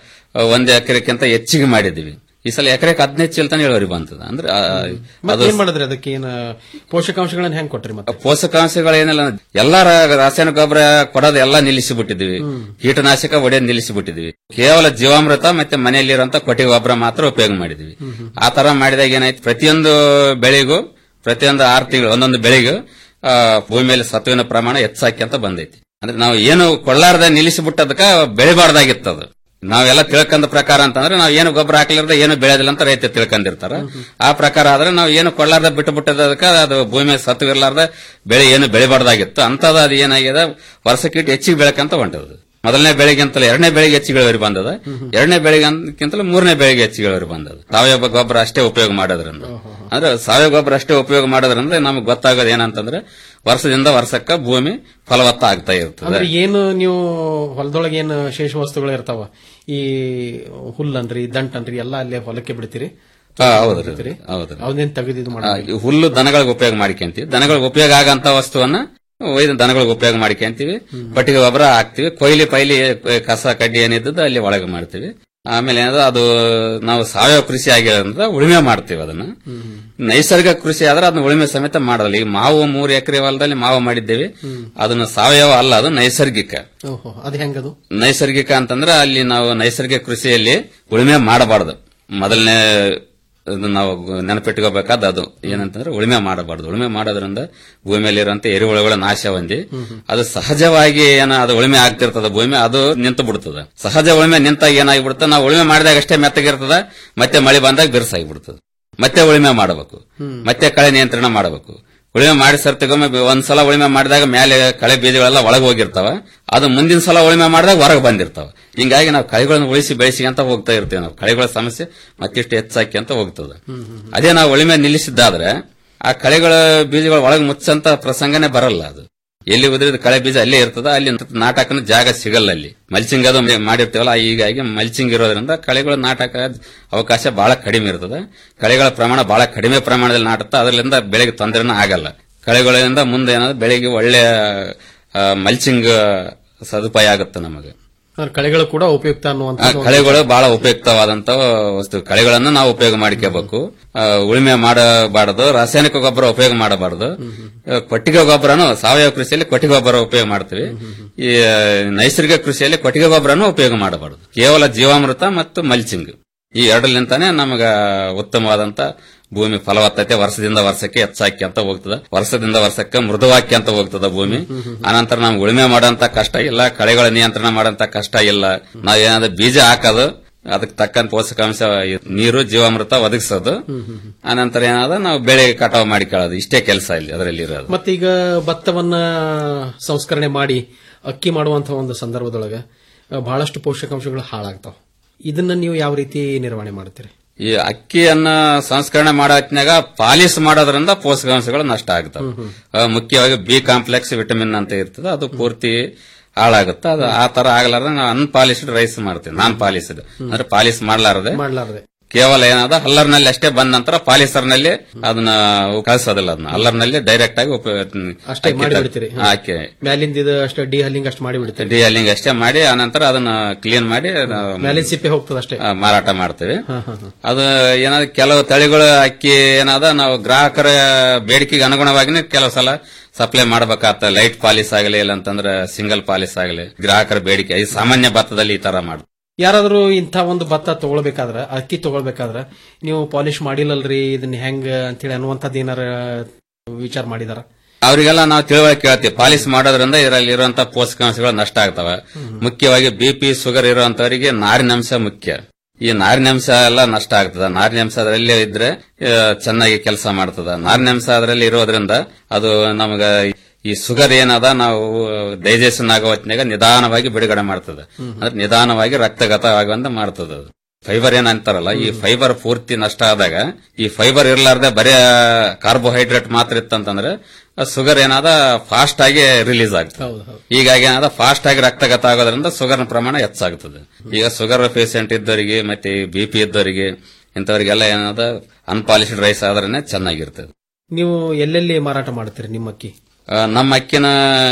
ಒಂದ್ ಎಕರೆಕ್ಕಿಂತ ಹೆಚ್ಚಿಗೆ ಮಾಡಿದ್ವಿ ಈ ಸಲ ಎಕರೆಗೆ ಹದಿನೈದು ಚೀಲ ತನ ಇಳುವರಿ ಬಂತದ ಅಂದ್ರೆ ಆ, ಮತ್ತೆ ಏನ್ ಮಾಡಿದ್ರಿ ಅದಕ್ಕೆ ಏನ ಪೋಷಕಾಂಶಗಳನ್ನ ಹೆಂಗ್ ಕೊಟ್ರಿ ಮತ್ತೆ ಪೋಷಕಾಂಶಗಳೇನಿಲ್ಲ ಎಲ್ಲಾ ರಾ- ರಾಸಾಯನಿಕ ಗೊಬ್ಬರ ಕೊಡೋದು ಎಲ್ಲ ನಿಲ್ಲಿಸಿ ಬಿಟ್ಟಿದ್ವಿ ಕೀಟನಾಶಕ ಹೊಡೆಯೋದು ನಿಲ್ಲಿಸಿ ಬಿಟ್ಟಿದ್ವಿ ಕೇವಲ ಜೀವಾಮೃತ ಮತ್ತೆ ಮನೆಯಲ್ಲಿರುವಂತ ಕೊಟ್ಟಿಗೆ ಗೊಬ್ಬರ ಮಾತ್ರ ಉಪಯೋಗ ಮಾಡಿದ್ವಿ ಆ ತರ ಮಾಡಿದಾಗ ಏನಾಯ್ತು ಪ್ರತಿಯೊಂದು ಬೆಳೆಗೂ ಪ್ರತಿಯೊಂದು ಆರು ತಿಂಗಳು ಒಂದೊಂದು ಬೆಳೆಗೂ ಆ, ಭೂಮಿಯಲ್ಲಿ ಸತ್ವಿನ ಪ್ರಮಾಣ ಹೆಚ್ಚಾಕಿ ಅಂತ ಬಂದೈತಿ ಅಂದ್ರೆ ನಾವು ಏನು ಕೊಳ್ಳಾರ್ದ ನಿಲ್ಲಿಸಿ ಬಿಟ್ಟದಕ್ಕ ಬೆಳಿಬಾರ್ದಾಗಿತ್ತು ಅದು ನಾವೆಲ್ಲ ತಿಳ್ಕೊಂಡ ಪ್ರಕಾರ ಅಂತಂದ್ರೆ ನಾವು ಏನು ಗೊಬ್ಬರ ಹಾಕ್ಲಾರ್ದ ಏನು ಬೆಳೆಯೋದಿಲ್ಲ ಅಂತ ರೈತ ತಿಳ್ಕೊಂಡಿರ್ತಾರ ಆ ಪ್ರಕಾರ ಆದ್ರೆ ನಾವು ಏನು ಕೊಳ್ಳಾರ್ದ ಬಿಟ್ಟು ಬಿಟ್ಟದಕ್ಕ ಅದು ಭೂಮಿ ಸತ್ವ ಇರ್ಲಾರ್ದ ಬೆಳೆ ಏನು ಬೆಳಿಬಾರ್ದಾಗಿತ್ತು ಅಂತದ ಅದು ಏನಾಗಿದೆ ವರ್ಷಕ್ಕಿಟ್ಟು ಹೆಚ್ಚಿಗೆ ಬೆಳಕಂತ ಹೊಂಟದು ಮೊದಲನೇ ಬೆಳೆಗಿಂತಲೂ ಎರಡನೇ ಬೆಳೆಗೆ ಹೆಚ್ಚಿಗೆ ಇಳುವರಿ ಬಂದದ ಎರಡನೇ ಬೆಳೆಗಿಂತಲೂ ಮೂರನೇ ಬೆಳೆಗೆ ಹೆಚ್ಚಿಗೆ ಇಳುವರಿ ಬಂದದ ಸಾವಯವ ಗೊಬ್ಬರ ಅಷ್ಟೇ ಉಪಯೋಗ ಮಾಡೋದ್ರಿಂದ ಅಂದ್ರೆ ಸಾವಯವ ಗೊಬ್ಬರ ಅಷ್ಟೇ ಉಪಯೋಗ ಮಾಡೋದ್ರಿಂದ ನಮ್ಗೆ ಗೊತ್ತಾಗೋದು ಏನಂತಂದ್ರೆ ವರ್ಷದಿಂದ ವರ್ಷಕ್ಕ ಭೂಮಿ ಫಲವತ್ತ ಆಗ್ತಾ ಇರ್ತದೆ ಅಂದ್ರೆ ಏನು ನೀವು ಹೊಲದೊಳಗೆ ಏನು ಶೇಷ ವಸ್ತುಗಳು ಇರ್ತಾವ ಈ ಹುಲ್ಲನ್ರಿ ದಂಟನ್ರಿ ಎಲ್ಲ ಅಲ್ಲೇ ಹೊಲಕ್ಕೆ ಬಿಡ್ತೀರಿ ಹಾ, ಹೌದ್ರಿ ಹೌದ್ರಿ ಅವನ್ನೇನ್ ತೆಗೆದು ಇದು ಆ, ಮಾಡಿ ಈ ಹುಲ್ಲು ದನಗಳಿಗೆ ಉಪಯೋಗ ಮಾಡ್ಕೊಂತೀವಿ ದನಗಳಿಗೆ ಉಪಯೋಗ ಆಗಂತ ವಸ್ತುವನ್ನ ಒಯ್ದು ದನಗಳಿಗೆ ಉಪಯೋಗ ಮಾಡ್ಕೊಂತೀವಿ ಪಟ್ಟಿಗೆ ಗೊಬ್ಬರ ಹಾಕ್ತಿವಿ ಕೊಯ್ಲಿ ಪೈಲಿ ಅಹ್, ಕಸ ಕಡ್ಡಿ ಏನಿದ್ದದ್ದು ಅಲ್ಲಿ ಒಳಗೆ ಮಾಡ್ತೀವಿ ಆಮೇಲೆ ಏನಾದ್ರು ಅದು ನಾವು ಸಾವಯವ ಕೃಷಿ ಆಗಿರೋದ್ರಿಂದ ಉಳುಮೆ ಮಾಡ್ತೀವಿ ಅದನ್ನ ನೈಸರ್ಗಿಕ ಕೃಷಿ ಆದ್ರೆ ಅದನ್ನ ಉಳುಮೆ ಸಮೇತ ಮಾಡೋದಿಲ್ಲ ಈಗ ಮಾವು ಮೂರು ಎಕರೆ ಹೊಲದಲ್ಲಿ ಮಾವು ಮಾಡಿದ್ದೇವೆ ಅದನ್ನ ಸಾವಯವ ಅಲ್ಲ ಅದು ನೈಸರ್ಗಿಕ ಓಹೋ ಅದು ಹೆಂಗದು ನೈಸರ್ಗಿಕ ಅಂತಂದ್ರೆ ಅಲ್ಲಿ ನಾವು ನೈಸರ್ಗಿಕ ಕೃಷಿಯಲ್ಲಿ ಉಳುಮೆ ಮಾಡಬಾರದು ಮೊದಲನೇ ಇದು ನಾವು ನೆನಪಿಟ್ಕೋಬೇಕಾದ ಅದು ಏನಂತಂದ್ರೆ ಉಳುಮೆ ಮಾಡಬಾರದು ಉಳುಮೆ ಮಾಡೋದ್ರಿಂದ ಭೂಮಿಯಲ್ಲಿರುವಂತ ಎರೆಹುಳುಗಳ ನಾಶ ಹೊಂದಿ ಅದು ಸಹಜವಾಗಿ ಏನ ಅದು ಉಳುಮೆ ಆಗ್ತಿರ್ತದ ಭೂಮಿ ಅದು ನಿಂತು ಬಿಡ್ತದ ಸಹಜ ಉಳುಮೆ ನಿಂತಾಗ ಏನಾಗಿಬಿಡುತ್ತೆ ನಾವು ಉಳುಮೆ ಮಾಡಿದಾಗ ಅಷ್ಟೇ ಮೆತ್ತಗಿರ್ತದ ಮತ್ತೆ ಮಳೆ ಬಂದಾಗ ಬಿರ್ಸಾಗಿಬಿಡ್ತದೆ ಮತ್ತೆ ಉಳುಮೆ ಮಾಡಬೇಕು ಮತ್ತೆ ಕಳೆ ನಿಯಂತ್ರಣ ಮಾಡಬೇಕು ಉಳುಮೆ ಮಾಡಿ ಸರ್ತಿಗೊಮ್ಮೆ ಬ- ಒಂದ್ಸಲ ಉಳುಮೆ ಮಾಡಿದಾಗ ಮೇಲೆ ಕಳೆ ಬೀಜಗಳೆಲ್ಲ ಒಳಗೆ ಹೋಗಿರ್ತಾವ ಅದು ಮುಂದಿನ ಸಲ ಉಳುಮೆ ಮಾಡಿದಾಗ ಹೊರಗೆ ಬಂದಿರ್ತಾವ ಹಿಂಗಾಗಿ ನಾವು ಕಳೆಗಳನ್ನು ಉಳಿಸಿ ಬೆಳೆಸಿ ಅಂತ ಹೋಗ್ತಾ ಇರ್ತೀವಿ ನಾವು ಕಳೆಗಳ ಸಮಸ್ಯೆ ಮತ್ತಿಷ್ಟು ಹೆಚ್ಚಾಕಿ ಅಂತ ಹೋಗ್ತದೆ ಅದೇ ನಾವು ಉಳುಮೆ ನಿಲ್ಲಿಸಿದ್ದಾದ್ರೆ ಆ ಕಳೆಗಳ ಬೀಜಗಳ ಒಳಗೆ ಮುಚ್ಚಂತ ಪ್ರಸಂಗನೇ ಬರಲ್ಲ ಅದು ಎಲ್ಲಿ ಉದುರಿದ ಕಳೆ ಬೀಜ ಅಲ್ಲೇ ಇರ್ತದ ಅಲ್ಲಿ ನಾಟಕನ ಜಾಗ ಸಿಗಲ್ಲ ಅಲ್ಲಿ ಮಲ್ಚಿಂಗ್ ಅದು ಮಾಡಿರ್ತೀವಲ್ಲ ಹೀಗಾಗಿ ಮಲ್ಚಿಂಗ್ ಇರೋದ್ರಿಂದ ಕಳೆಗಳ ನಾಟಕ ಅವಕಾಶ ಬಹಳ ಕಡಿಮೆ ಇರ್ತದೆ ಕಳೆಗಳ ಪ್ರಮಾಣ ಬಹಳ ಕಡಿಮೆ ಪ್ರಮಾಣದಲ್ಲಿ ನಾಟುತ್ತಾ ಅದರಿಂದ ಬೆಳೆಗೆ ತೊಂದರೆನೂ ಆಗಲ್ಲ ಕಳೆಗಳಿಂದ ಮುಂದೆ ಏನಾದ್ರು ಬೆಳೆಗೆ ಒಳ್ಳೆಯ ಮಲ್ಚಿಂಗ್ ಸದುಪಾಯ ಆಗುತ್ತೆ ನಮಗೆ ಅಂದ್ರೆ ಕಳೆಗಳು ಕೂಡ ಉಪಯುಕ್ತ ಆ, ಅನ್ನುವಂತ ಕಳೆಗಳು ಬಹಳ ಉಪಯುಕ್ತವಾದಂತ ವಸ್ತು ಕಳೆಗಳನ್ನು ನಾವು ಉಪಯೋಗ ಮಾಡ್ಕೋಬೇಕು ಆ, ಉಳುಮೆ ಮಾಡಬಾರದು ರಾಸಾಯನಿಕ ಗೊಬ್ಬರ ಉಪಯೋಗ ಮಾಡಬಾರದು ಆ, ಕೊಟ್ಟಿಗೆ ಗೊಬ್ಬರನು ಸಾವಯವ ಕೃಷಿಯಲ್ಲಿ ಕೊಟ್ಟಿಗೆ ಗೊಬ್ಬರ ಉಪಯೋಗ ಮಾಡ್ತೀವಿ ಈ ಆ, ನೈಸರ್ಗಿಕ ಕೃಷಿಯಲ್ಲಿ ಕೊಟ್ಟಿಗೆ ಗೊಬ್ಬರನು ಉಪಯೋಗ ಮಾಡಬಾರದು ಕೇವಲ ಜೀವಾಮೃತ ಮತ್ತು ಮಲ್ಚಿಂಗ್ ಈ ಎರಡಲಿಂತಾನೆ ನಮಗ ಉತ್ತಮವಾದಂತ ಭೂಮಿ ಫಲವತ್ತತೆ ವರ್ಷದಿಂದ ವರ್ಷಕ್ಕೆ ಹೆಚ್ಚಾಕಿ ಅಂತ ಹೋಗ್ತದ ವರ್ಷದಿಂದ ವರ್ಷಕ್ಕೆ ಮೃದುವಾಕಿ ಅಂತ ಹೋಗ್ತದ ಭೂಮಿ ಅನಂತರ ನಾವು ಉಳುಮೆ ಮಾಡೋಂತ ಕಷ್ಟ ಇಲ್ಲ ಕಳೆಗಳ ನಿಯಂತ್ರಣ ಮಾಡೋಂತ ಕಷ್ಟ ಇಲ್ಲ ನಾವ್ ಏನಾದ್ರು ಬೀಜ ಹಾಕೋದು ಅದಕ್ಕೆ ತಕ್ಕಂತ ಪೋಷಕಾಂಶ ನೀರು ಜೀವಾಮೃತ ಒದಗಿಸೋದು ಅನಂತರ ಏನಾದ ನಾವು ಬೆಳೆ ಕಟಾವು ಮಾಡಿಕೊಳ್ಳೋದು ಇಷ್ಟೇ ಕೆಲಸ ಇಲ್ಲಿ ಅದರಲ್ಲಿ ಇರೋದು ಮತ್ತೀಗ ಭತ್ತವನ್ನ ಸಂಸ್ಕರಣೆ ಮಾಡಿ ಅಕ್ಕಿ ಮಾಡುವಂತಹ ಒಂದು ಸಂದರ್ಭದೊಳಗ ಆ, ಬಹಳಷ್ಟು ಪೋಷಕಾಂಶಗಳು ಹಾಳಾಗ್ತಾವ ಇದನ್ನ ನೀವು ಯಾವ ರೀತಿ ನಿರ್ವಹಣೆ ಮಾಡ್ತೀರಿ ಈ ಅಕ್ಕಿಯನ್ನ ಸಂಸ್ಕರಣೆ ಮಾಡೋ ಹೊತ್ನ್ಯಾಗ ಪಾಲಿಸ್ ಮಾಡೋದ್ರಿಂದ ಪೋಷಕಾಂಶಗಳು ನಷ್ಟ ಆಗ್ತವೆ ಆ, ಮುಖ್ಯವಾಗಿ ಬಿ ಕಾಂಪ್ಲೆಕ್ಸ್ ವಿಟಮಿನ್ ಅಂತ ಇರ್ತದೆ ಅದು ಪೂರ್ತಿ ಹಾಳಾಗುತ್ತೆ ಅದು ಆ ತರ ಆಗ್ಲಾರ್ದ ನಾವು ಅನ್ಪಾಲಿಸ್ಡ್ ರೈಸ್ ಮಾಡ್ತೀವಿ ನಾನ್ ಪಾಲಿಸ್ಡ್ ಅಂದ್ರೆ ಪಾಲಿಸ್ ಮಾಡ್ಲಾರದೆ ಮಾಡ್ಲಾರ್ದೆ ಕೇವಲ ಏನಾದ ಹಲ್ಲರ್ನಲ್ಲಿ ಅಷ್ಟೇ ಬಂದ ನಂತರ ಪಾಲಿಸರ್ನಲ್ಲಿ ಅದನ್ನ ಕಳಿಸೋದಿಲ್ಲ ಅದನ್ನ ಹಲ್ಲರ್ನಲ್ಲಿ ಡೈರೆಕ್ಟ್ ಆಗಿ ಉಪ- ಅಷ್ಟೇ ಅಕ್ಕಿ ಮಾಡಿ ತ- ಬಿಡ್ತೀರಿ ಹಾಕಿ ಮ್ಯಾಲಿಂದ ಇದು ಅಷ್ಟೇ ಡಿ ಹಲ್ಲಿಂಗ್ ಅಷ್ಟು ಮಾಡಿ ಬಿಡ್ತೀರಿ ಡಿ ಅಲ್ಲಿಂಗ್ ಅಷ್ಟೇ ಮಾಡಿ ಆನಂತರ ಅದನ್ನ ಕ್ಲೀನ್ ಮಾಡಿ ನಾವು ಮ್ಯಾಲಿನ ಸಿಪ್ಪೆ ಹೋಗ್ತದೆ ಅಷ್ಟೇ ಆ, ಮಾರಾಟ ಮಾಡ್ತೇವೆ ಹಾ, ಹಾ, ಹಾ. ಅದು ಏನಾದ ಕೆಲವು ತಳಿಗಳು ಅಕ್ಕಿ ಏನಾದ ನಾವು ಗ್ರಾಹಕರ ಬೇಡಿಕೆಗೆ ಅನುಗುಣವಾಗಿನೇ ಕೆಲವು ಸಲ ಸಪ್ಲೈ ಮಾಡಬೇಕಾಗ್ತದೆ ಲೈಟ್ ಪಾಲಿಸ್ ಆಗಲಿ ಇಲ್ಲ ಅಂತಂದ್ರೆ ಸಿಂಗಲ್ ಪಾಲಿಸ್ ಆಗಲಿ ಗ್ರಾಹಕರ ಬೇಡಿಕೆ ಈ ಸಾಮಾನ್ಯ ಭತ್ತದಲ್ಲಿ ಈ ತರ ಮಾಡ ಯಾರಾದ್ರೂ ಇಂಥ ಒಂದು ಭತ್ತ ತಗೊಳ್ಬೇಕಾದ್ರ ಅಕ್ಕಿ ತಗೊಳ್ಬೇಕಾದ್ರ ನೀವು ಪಾಲಿಶ್ ಮಾಡಿಲ್ಲಲ್ರಿ ಇದನ್ನ ಹೆಂಗ ಅಂತೇಳಿ ಅನ್ನುವಂಥದ್ದು ಏನಾರ ವಿಚಾರ ಮಾಡಿದಾರ ಅವರಿಗೆಲ್ಲ ನಾವು ತಿಳುವಳಿಕೆ ಕೇಳ್ತೀವಿ ಪಾಲಿಸ್ ಮಾಡೋದ್ರಿಂದ ಇದರಲ್ಲಿ ಇರುವಂತಹ ಪೋಷಕಾಂಶಗಳು ನಷ್ಟ ಆಗ್ತವೆ ಮುಖ್ಯವಾಗಿ ಬಿಪಿ ಶುಗರ್ ಇರುವಂತವರಿಗೆ ನಾರಿನಂಶ ಮುಖ್ಯ ಈ ನಾರಿನಂಶ ಎಲ್ಲ ನಷ್ಟ ಆಗ್ತದ ನಾರಿನಂಶ ಅದರಲ್ಲೇ ಇದ್ರೆ ಆ, ಚೆನ್ನಾಗಿ ಕೆಲಸ ಮಾಡ್ತದ ನಾರಿನಂಶ ಅದರಲ್ಲಿ ಇರೋದ್ರಿಂದ ಅದು ನಮಗ ಈ ಶುಗರ್ ಏನದ ನಾವು ಡೈಜೆಷನ್ ಆಗೋ ಹೊತ್ತಿನಾಗ ನಿಧಾನವಾಗಿ ಬಿಡುಗಡೆ ಮಾಡ್ತದೆ ಅಂದ್ರೆ ನಿಧಾನವಾಗಿ ರಕ್ತಗತ ಆಗುವಂತ ಮಾಡ್ತದ ಅದು ಫೈಬರ್ ಏನ್ ಅಂತಾರಲ್ಲ ಈ ಫೈಬರ್ ಪೂರ್ತಿ ನಷ್ಟ ಆದಾಗ ಈ ಫೈಬರ್ ಇರ್ಲಾರ್ದೆ ಬರೀ ಕಾರ್ಬೋಹೈಡ್ರೇಟ್ ಮಾತ್ರ ಇತ್ತಂತಂದ್ರೆ ಶುಗರ್ ಏನಾದ ಫಾಸ್ಟ್ ಆಗಿ ರಿಲೀಸ್ ಆಗ್ತದೆ ಹೀಗಾಗಿ ಏನಾದ ಫಾಸ್ಟ್ ಆಗಿ ರಕ್ತಗತ ಆಗೋದ್ರಿಂದ ಶುಗರ್ ಪ್ರಮಾಣ ಹೆಚ್ಚಾಗ್ತದೆ ಈಗ ಶುಗರ್ ಪೇಷಂಟ್ ಇದ್ದವರಿಗೆ ಮತ್ತೆ ಬಿ ಪಿ ಇದ್ದವರಿಗೆ ಇಂಥವರಿಗೆಲ್ಲ ಏನಾದ ಅನ್ಪಾಲಿಶ್ಡ್ ರೈಸ್ ಆದ್ರೆ ಚೆನ್ನಾಗಿರ್ತದೆ ನೀವು ಎಲ್ಲೆಲ್ಲಿ ಮಾರಾಟ ಮಾಡ್ತೀರಿ ನಿಮ್ಮ ಅಕ್ಕಿ ಆ, ನಮ್ಮ ಅಕ್ಕಿನ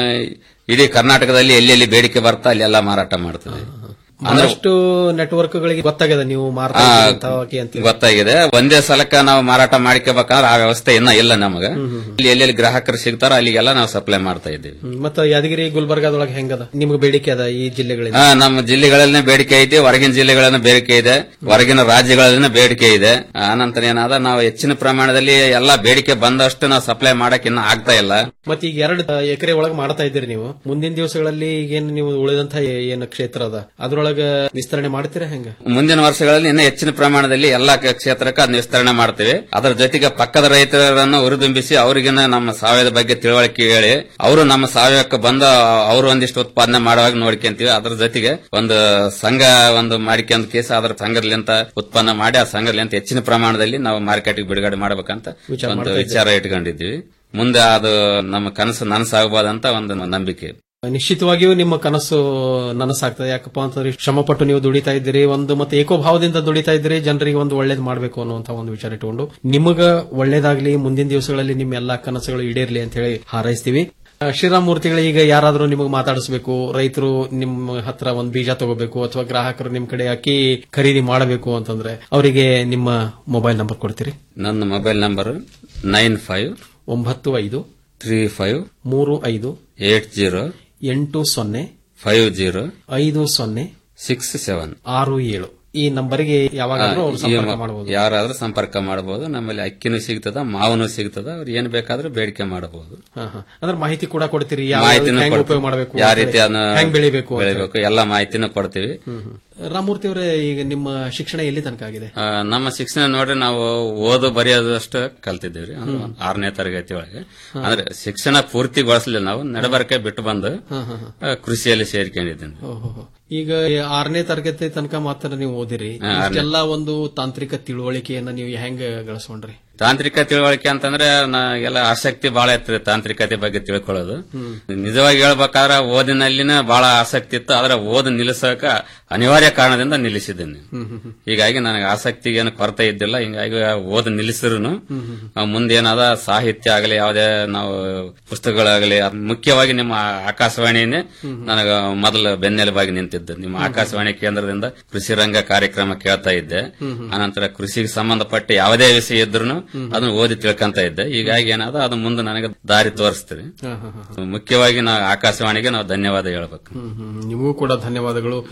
ಇಡೀ ಕರ್ನಾಟಕದಲ್ಲಿ ಎಲ್ಲೆಲ್ಲಿ ಬೇಡಿಕೆ ಬರ್ತಾ ಅಲ್ಲೆಲ್ಲ ಮಾರಾಟ ಮಾಡ್ತದೆ ಅಂದ್ರೆ ಬಹಳಷ್ಟು ನೆಟ್ವರ್ಕ್ಗಳಿಗೆ ಗೊತ್ತಾಗಿದೆ ನೀವು ಮಾರ್ತಾ ಆ, ಇದ್ದೀರಿ ಇಂಥ ಅಕ್ಕಿ ಅಂತ ಗೊತ್ತಾಗಿದೆ ಒಂದೇ ಸಲಕ್ಕ ನಾವು ಮಾರಾಟ ಮಾಡ್ಕೋಬೇಕಂದ್ರೆ ಆ ವ್ಯವಸ್ಥೆ ಇನ್ನ ಇಲ್ಲ ನಮಗ ಇಲ್ಲಿ ಎಲ್ಲೆಲ್ಲಿ ಗ್ರಾಹಕರು ಸಿಗ್ತಾರೋ ಅಲ್ಲಿಗೆಲ್ಲ ನಾವು ಸಪ್ಲೈ ಮಾಡ್ತಾ ಇದ್ದೀವಿ ಮತ್ತ ಯಾದಗಿರಿ ಗುಲ್ಬರ್ಗಾದೊಳಗೆ ಹೆಂಗದ ನಿಮ್ಗೆ ಬೇಡಿಕೆ ಅದ ಈ ಜಿಲ್ಲೆಗಳಿಂದ ಆ, ನಮ್ಮ ಜಿಲ್ಲೆಗಳಲ್ಲೇ ಬೇಡಿಕೆ ಐತಿ ಹೊರಗಿನ ಜಿಲ್ಲೆಗಳನ್ನ ಬೇಡಿಕೆ ಇದೆ ಹೊರಗಿನ ರಾಜ್ಯಗಳಲ್ಲಿನ ಬೇಡಿಕೆ ಇದೆ ಆನಂತರ ಏನಾದ ನಾವು ಹೆಚ್ಚಿನ ಪ್ರಮಾಣದಲ್ಲಿ ಎಲ್ಲಾ ಬೇಡಿಕೆ ಬಂದಷ್ಟು ನಾವು ಸಪ್ಲೈ ಮಾಡಕ್ ಇನ್ನ ಆಗ್ತಾ ಇಲ್ಲ ಮತ್ತೆ ಈಗ ಎರಡು ಎಕರೆ ಒಳಗೆ ಮಾಡ್ತಾ ಇದ್ದೀರಿ ನೀವು ಮುಂದಿನ ದಿವಸಗಳಲ್ಲಿ ಈಗೇನು ನೀವು ಉಳಿದಂತ ಏನು ಕ್ಷೇತ್ರ ಅದ ಅದ್ರೊಳಗ ವಿಸ್ತರಣೆ ಮಾಡ್ತೀರಾ ಹೆಂಗ ಮುಂದಿನ ವರ್ಷಗಳಲ್ಲಿ ಇನ್ನೂ ಹೆಚ್ಚಿನ ಪ್ರಮಾಣದಲ್ಲಿ ಎಲ್ಲಾ ಕ- ಕ್ಷೇತ್ರಕ್ಕೆ ಅದನ್ನ ವಿಸ್ತರಣೆ ಮಾಡ್ತೇವೆ ಅದರ ಜೊತೆಗೆ ಪಕ್ಕದ ರೈತರನ್ನು ಹುರಿದುಂಬಿಸಿ ಅವರಿಗಿನ ನಮ್ಮ ಸಾವಯವ ಬಗ್ಗೆ ತಿಳುವಳಿಕೆ ಹೇಳಿ ಅವರು ನಮ್ಮ ಸಾವಯವಕ್ಕೆ ಬಂದು ಅವರು ಒಂದಿಷ್ಟು ಉತ್ಪಾದನೆ ಮಾಡುವಾಗ ನೋಡ್ಕೊಂತೀವಿ ಅದರ ಜೊತೆಗೆ ಒಂದು ಸಂಘ ಒಂದು ಮಾಡ್ಕೊಂಡ್ ಕೇಸ ಅದರ ಸಂಘದಲ್ಲಿಂತ ಉತ್ಪನ್ನ ಮಾಡಿ ಆ ಸಂಘದಲ್ಲಿಂತ ಹೆಚ್ಚಿನ ಪ್ರಮಾಣದಲ್ಲಿ ನಾವು ಮಾರ್ಕೆಟ್ಗೆ ಬಿಡುಗಡೆ ಮಾಡಬೇಕಂತ ವಿಚಾರ ಒಂದು ಮಾಡ್ತಾ ವಿಚಾರ ಇಟ್ಕೊಂಡಿದ್ದೀವಿ ಮುಂದೆ ಅದು ನಮ್ಮ ಕನಸು ನನಸಾಗಬಹುದಂತ ಒಂದು ನಂಬಿಕೆ ನಿಶ್ಚಿತವಾಗಿಯೂ ನಿಮ್ಮ ಕನಸು ನನಸಾಗ್ತದೆ ಯಾಕಪ್ಪ ಅಂತಂದ್ರೆ ಇಷ್ಟು ಶ್ರಮಪಟ್ಟು ನೀವು ದುಡಿತಾ ಇದ್ದೀರಿ ಒಂದು ಮತ್ತೆ ಏಕೋಭಾವದಿಂದ ದುಡಿತಾ ಇದ್ದೀರಿ ಜನರಿಗೆ ಒಂದು ಒಳ್ಳೇದು ಮಾಡಬೇಕು ಅನ್ನುವಂತ ಒಂದು ವಿಚಾರ ಇಟ್ಟುಕೊಂಡು ನಿಮಗ ಒಳ್ಳೇದಾಗ್ಲಿ ಮುಂದಿನ ದಿವಸಗಳಲ್ಲಿ ನಿಮ್ಮ ಎಲ್ಲಾ ಕನಸುಗಳು ಈಡೇರ್ಲಿ ಅಂತ ಹೇಳಿ ಹಾರೈಸ್ತೀವಿ ಆ, ಶ್ರೀರಾಮ್ ಮೂರ್ತಿಗಳು ಈಗ ಯಾರಾದರೂ ನಿಮಗೆ ಮಾತಾಡಿಸಬೇಕು ರೈತರು ನಿಮ್ಮ ಹತ್ರ ಒಂದು ಬೀಜ ತಗೋಬೇಕು ಅಥವಾ ಗ್ರಾಹಕರು ನಿಮ್ ಕಡೆ ಅಕ್ಕಿ ಖರೀದಿ ಮಾಡಬೇಕು ಅಂತಂದ್ರೆ ಅವರಿಗೆ ನಿಮ್ಮ ಮೊಬೈಲ್ ನಂಬರ್ ಕೊಡ್ತೀರಿ ನನ್ನ ಮೊಬೈಲ್ ನಂಬರ್ ನೈನ್ ಫೈವ್ ಒಂಬತ್ತು ಐದು ತ್ರೀ ಫೈವ್ ಮೂರು ಐದು ಏಟ್ ಜೀರೋ ಎಂಟು ಸೊನ್ನೆ ಫೈವ್ ಜೀರೋ ಐದು ಸೊನ್ನೆ ಸಿಕ್ಸ್ ಸೆವೆನ್ ಆರು ಏಳು ಈ ನಂಬರಿಗೆ ಯಾವಾಗಾದ್ರೂ ಅವರು ಸಂಪರ್ಕ ಮಾಡಬಹುದು ಯಾರಾದ್ರೂ ಸಂಪರ್ಕ ಮಾಡಬಹುದು ನಮ್ಮಲ್ಲಿ ಅಕ್ಕಿನೂ ಸಿಗ್ತದ ಮಾವನು ಸಿಗ್ತದ ಅವ್ರು ಏನ್ ಬೇಕಾದ್ರೂ ಬೇಡಿಕೆ ಮಾಡಬಹುದು ಹಾ, ಹಾ. ಅಂದ್ರೆ ಮಾಹಿತಿ ಕೂಡ ಕೊಡ್ತೀರಿ ಯಾವ ಮಾಹಿತಿನೂ ಹೆಂಗ್ ಕೊಡ್ತೀವಿ. ಉಪಯೋಗ ಮಾಡಬೇಕು ಯಾವ ರೀತಿ ಅದನ್ನ ಹೆಂಗ್ ಬೆಳಿಬೇಕು ಅಂತ ಹೇಳಿ. ಬೆಳಿಬೇಕು ಎಲ್ಲ ಮಾಹಿತಿನೂ ಕೊಡ್ತೀವಿ ರಾಮೂರ್ತಿ ಅವರೇ ಈಗ ನಿಮ್ಮ ಶಿಕ್ಷಣ ಎಲ್ಲಿ ತನಕ ಆಗಿದೆ ಆ, ನಮ್ಮ ಶಿಕ್ಷಣ ನೋಡ್ರಿ ನಾವು ಓದು ಬರೆಯೋದಷ್ಟು ಕಲ್ತಿದ್ದೀವಿ ಅಂದ್ರೆ ಒಂದ್ ಆರನೇ ತರಗತಿ ಒಳಗೆ ಅಂದ್ರೆ ಶಿಕ್ಷಣ ಪೂರ್ತಿಗೊಳಿಸಲಿಲ್ಲ ನಾವು ನಡಬರ್ಕೆ ಬಿಟ್ಟು ಬಂದು ಹಾ, ಹಾ, ಹಾ. ಆ, ಕೃಷಿಯಲ್ಲಿ ಸೇರ್ಕೊಂಡಿದ್ದೀನಿ ಓಹೋ. ಈಗ ಆರನೇ ತರಗತಿ ತನಕ ಮಾತ್ರ ನೀವು ಓದಿರಿ ಹಾ, ಆರನೇ. ಇಷ್ಟೆಲ್ಲ ಒಂದು ತಾಂತ್ರಿಕ ತಿಳುವಳಿಕೆಯನ್ನ ನೀವು ಹೆಂಗ್ ಗಳಿಸ್ಕೊಂಡ್ರಿ ತಾಂತ್ರಿಕ ತಿಳುವಳಿಕೆ ಅಂತಂದ್ರೆ ಎಲ್ಲ ಆಸಕ್ತಿ ಬಹಳ ಇರ್ತದೆ ತಾಂತ್ರಿಕತೆ ಬಗ್ಗೆ ತಿಳ್ಕೊಳ್ಳೋದು ನಿಜವಾಗಿ ಹೇಳ್ಬೇಕಾದ್ರೆ ಓದಿನಲ್ಲಿನ ಬಹಳ ಆಸಕ್ತಿ ಇತ್ತು ಆದ್ರೆ ಓದು ನಿಲ್ಲಿಸಕ ಅನಿವಾರ್ಯ ಕಾರಣದಿಂದ ನಿಲ್ಲಿಸಿದ್ದೇನೆ ಹೀಗಾಗಿ ನನಗೆ ಆಸಕ್ತಿಗೆ ಏನು ಕೊರತೆ ಇದ್ದಿಲ್ಲ ಹಿಂಗಾಗಿ ಓದು ನಿಲ್ಲಿಸಿದ್ರು ಮುಂದೆ ಏನಾದ ಸಾಹಿತ್ಯ ಆಗಲಿ ಯಾವುದೇ ನಾವು ಪುಸ್ತಕಗಳಾಗಲಿ ಅದ್ ಮುಖ್ಯವಾಗಿ ನಿಮ್ಮ ಆಕಾಶವಾಣಿನೇ ನನಗ ಮೊದಲು ಬೆನ್ನೆಲುಬಾಗಿ ನಿಂತಿದ್ದು ನಿಮ್ಮ ಆಕಾಶವಾಣಿ ಕೇಂದ್ರದಿಂದ ಕೃಷಿ ರಂಗ ಕಾರ್ಯಕ್ರಮ ಕೇಳ್ತಾ ಇದ್ದೆ ಅನಂತರ ಕೃಷಿಗೆ ಸಂಬಂಧಪಟ್ಟ ಯಾವುದೇ ವಿಷಯ ಇದ್ರು ಅದನ್ನ ಓದಿ ತಿಳ್ಕೊಂತ ಇದ್ದೆ ಹೀಗಾಗಿ ಏನಾದ ಅದು ಮುಂದೆ ನನಗೆ ದಾರಿ ತೋರಿಸ್ತೀರಿ ಹಾ, ಹಾ, ಹಾ. ಮುಖ್ಯವಾಗಿ ನಾವು ಆಕಾಶವಾಣಿಗೆ ನಾವು ಧನ್ಯವಾದ ಹೇಳ್ಬೇಕು ಹ್ಮ್, ಹ್ಮ್. ನಿಮಗೂ ಕೂಡ ಧನ್ಯವಾದಗಳು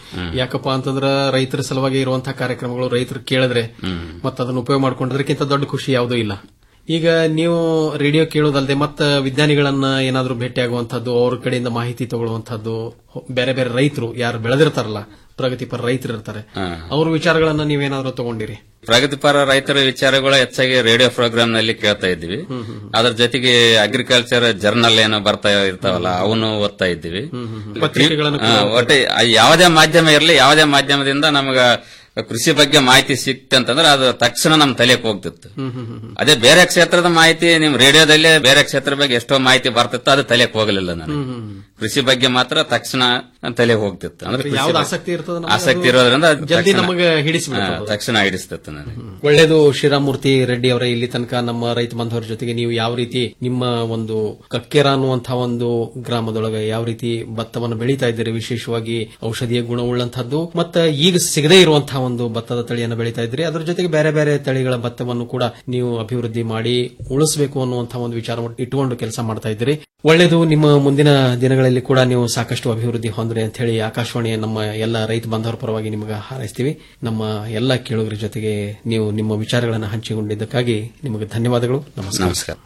ಯಾಕಪ್ಪ ಅಂತಂದ್ರ ರೈತರ ಸಲುವಾಗಿ ಇರುವಂತಹ ಕಾರ್ಯಕ್ರಮಗಳು ರೈತರು ಕೇಳಿದ್ರೆ ಮತ್ತೆ ಅದನ್ನ ಉಪಯೋಗ ಮಾಡ್ಕೊಂಡ್ರಕ್ಕಿಂತ ದೊಡ್ಡ ಖುಷಿ ಯಾವುದೂ ಇಲ್ಲ ಈಗ ನೀವು ರೇಡಿಯೋ ಕೇಳೋದಲ್ಲದೆ ಮತ್ತ ವಿಜ್ಞಾನಿಗಳನ್ನ ಏನಾದ್ರೂ ಭೇಟಿಯಾಗುವಂತಹದ್ದು ಅವ್ರ ಕಡೆಯಿಂದ ಮಾಹಿತಿ ತಗೊಳ್ಳುವಂತಹದ್ದು ಬೇರೆ ಬೇರೆ ರೈತರು ಯಾರು ಬೆಳೆದಿರ್ತಾರಲ್ಲ ಪ್ರಗತಿಪರ ರೈತರು ಇರ್ತಾರೆ ಅವ್ರ ವಿಚಾರಗಳನ್ನ ನೀವೇನಾದ್ರೂ ತಗೊಂಡಿರಿ ಪ್ರಗತಿಪರ ರೈತರ ವಿಚಾರಗಳು ಹೆಚ್ಚಾಗಿ ರೇಡಿಯೋ ಪ್ರೋಗ್ರಾಮ್ ನಲ್ಲಿ ಕೇಳ್ತಾ ಇದ್ದೀವಿ ಅದ್ರ ಜೊತೆಗೆ ಅಗ್ರಿಕಲ್ಚರ್ ಜರ್ನಲ್ ಏನೋ ಬರ್ತಾ ಇರ್ತಾವಲ್ಲ ಅವನು ಓದ್ತಾ ಇದ್ದೀವಿ ಪತ್ರಿಕೆಗಳನ್ನು ಹಾ, ಒಟ್ಟೆ ಆ ಯಾವುದೇ ಮಾಧ್ಯಮ ಇರಲಿ ಯಾವುದೇ ಮಾಧ್ಯಮದಿಂದ ನಮಗ ಕೃಷಿ ಬಗ್ಗೆ ಮಾಹಿತಿ ಸಿಕ್ತಂತಂದ್ರೆ ಅದು ತಕ್ಷಣ ನಮ್ ತಲೆಗೆ ಹೋಗ್ತಿತ್ತು ಅದೇ ಬೇರೆ ಕ್ಷೇತ್ರದ ಮಾಹಿತಿ ನಿಮ್ ರೇಡಿಯೋದಲ್ಲೇ ಬೇರೆ ಕ್ಷೇತ್ರ ಬಗ್ಗೆ ಎಷ್ಟೋ ಮಾಹಿತಿ ಬರ್ತಿತ್ತು ಅದು ತಲೆಗೆ ಹೋಗಲಿಲ್ಲ ನನಗೆ ಕೃಷಿ ಬಗ್ಗೆ ಮಾತ್ರ ತಕ್ಷಣ ತಲೆಗೆ ಹೋಗ್ತಿತ್ತು ಅಂದ್ರೆ ಕೃಷಿ ಯಾವ್ದು ಬಗ್ಗೆ- ಆಸಕ್ತಿ ಇರ್ತದೋ ನಮಗೆ ಆಸಕ್ತಿ ಅದು ಇರೋದ್ರಿಂದ ಅದು ಜಲ್ದಿ ತಕ್ಷಣ- ನಮಗೆ ಹಿಡಿಸ್ಬಿಡುತ್ತೆ ಹಾ, ಅದು. ತಕ್ಷಣ ಹಿಡಿಸ್ತಿತ್ತು ನನಗೆ ಒಳ್ಳೇದು ಶ್ರೀರಾಮೂರ್ತಿ ರೆಡ್ಡಿ ಅವರೇ ಇಲ್ಲಿ ತನಕ ನಮ್ಮ ರೈತ ಬಾಂಧವರ ಜೊತೆಗೆ ನೀವು ಯಾವ ರೀತಿ ನಿಮ್ಮ ಒಂದು ಕಕ್ಕೇರ ಅನ್ನುವಂತಹ ಒಂದು ಗ್ರಾಮದೊಳಗೆ ಯಾವ ರೀತಿ ಭತ್ತವನ್ನು ಬೆಳೀತಾ ಇದ್ದೀರಿ ವಿಶೇಷವಾಗಿ ಔಷಧೀಯ ಗುಣವುಳ್ಳಂತಹದ್ದು ಮತ್ತೆ ಈಗ ಸಿಗದೇ ಇರುವಂತಹ ಒಂದು ಭತ್ತದ ತಳಿಯನ್ನು ಬೆಳೀತಾ ಇದ್ದೀರಿ ಅದರ ಜೊತೆಗೆ ಬೇರೆ ಬೇರೆ ತಳಿಗಳ ಭತ್ತವನ್ನು ಕೂಡ ನೀವು ಅಭಿವೃದ್ಧಿ ಮಾಡಿ ಉಳಿಸಬೇಕು ಅನ್ನುವಂತಹ ಒಂದು ವಿಚಾರ ಇಟ್ಟುಕೊಂಡು ಕೆಲಸ ಮಾಡ್ತಾ ಇದ್ದೀರಿ ಒಳ್ಳೇದು ನಿಮ್ಮ ಮುಂದಿನ ದಿನಗಳಲ್ಲಿ ಕೂಡ ನೀವು ಸಾಕಷ್ಟು ಅಭಿವೃದ್ಧಿ ಹೊಂದ್ರಿ ಅಂತ ಹೇಳಿ ಆಕಾಶವಾಣಿಯ ನಮ್ಮ ಎಲ್ಲ ರೈತ ಬಾಂಧವರ ಪರವಾಗಿ ನಿಮಗೆ ಹಾರೈಸ್ತೀವಿ ನಮ್ಮ ಎಲ್ಲ ಕೇಳುಗರ ಜೊತೆಗೆ ನೀವು ನಿಮ್ಮ ವಿಚಾರಗಳನ್ನು ಹಂಚಿಕೊಂಡಿದ್ದಕ್ಕಾಗಿ ನಿಮಗೆ ಧನ್ಯವಾದಗಳು ನಮಸ್ಕಾರ ನಮಸ್ಕಾರ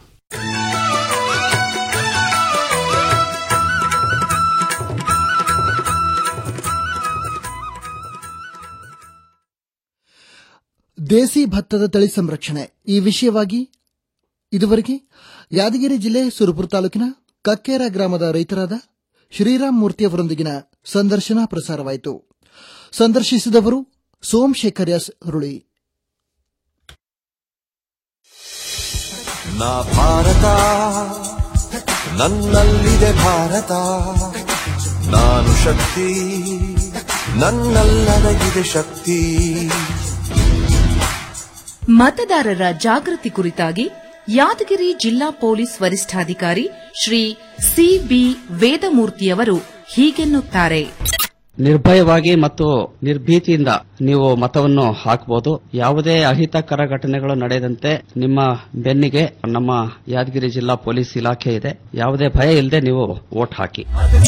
ದೇಸಿ ಭತ್ತದ ತಳಿ ಸಂರಕ್ಷಣೆ ಈ ವಿಷಯವಾಗಿ ಇದುವರೆಗೆ ಯಾದಗಿರಿ ಜಿಲ್ಲೆ ಸುರಪುರ ತಾಲೂಕಿನ ಕಕ್ಕೇರ ಗ್ರಾಮದ ರೈತರಾದ ಶ್ರೀರಾಮ್ ಮೂರ್ತಿ ಅವರೊಂದಿಗಿನ ಸಂದರ್ಶನ ಪ್ರಸಾರವಾಯಿತು ಸಂದರ್ಶಿಸಿದವರು ಸೋಮಶೇಖರ್ ಎಸ್ ಹುರುಳಿ ನಾ ಭಾರತ ನನ್ನಲ್ಲಿದೆ ಭಾರತ ನಾನು ಶಕ್ತಿ ನನ್ನಲ್ಲದಗಿದೆ ಶಕ್ತಿ ಮತದಾರರ ಜಾಗೃತಿ ಕುರಿತಾಗಿ ಯಾದಗಿರಿ ಜಿಲ್ಲಾ ಪೊಲೀಸ್ ವರಿಷ್ಠಾಧಿಕಾರಿ ಶ್ರೀ ಸಿಬಿ ವೇದಮೂರ್ತಿಯವರು ಹೀಗೆನ್ನುತ್ತಾರೆ ನಿರ್ಭಯವಾಗಿ ಮತ್ತು ನಿರ್ಭೀತಿಯಿಂದ ನೀವು ಮತವನ್ನು ಹಾಕಬಹುದು ಯಾವುದೇ ಅಹಿತಕರ ಘಟನೆಗಳು ನಡೆಯದಂತೆ ನಿಮ್ಮ ಬೆನ್ನಿಗೆ ನಮ್ಮ ಯಾದಗಿರಿ ಜಿಲ್ಲಾ ಪೊಲೀಸ್ ಇಲಾಖೆ ಇದೆ ಯಾವುದೇ ಭಯ ಇಲ್ಲದೆ ನೀವು ವೋಟ್ ಹಾಕಿ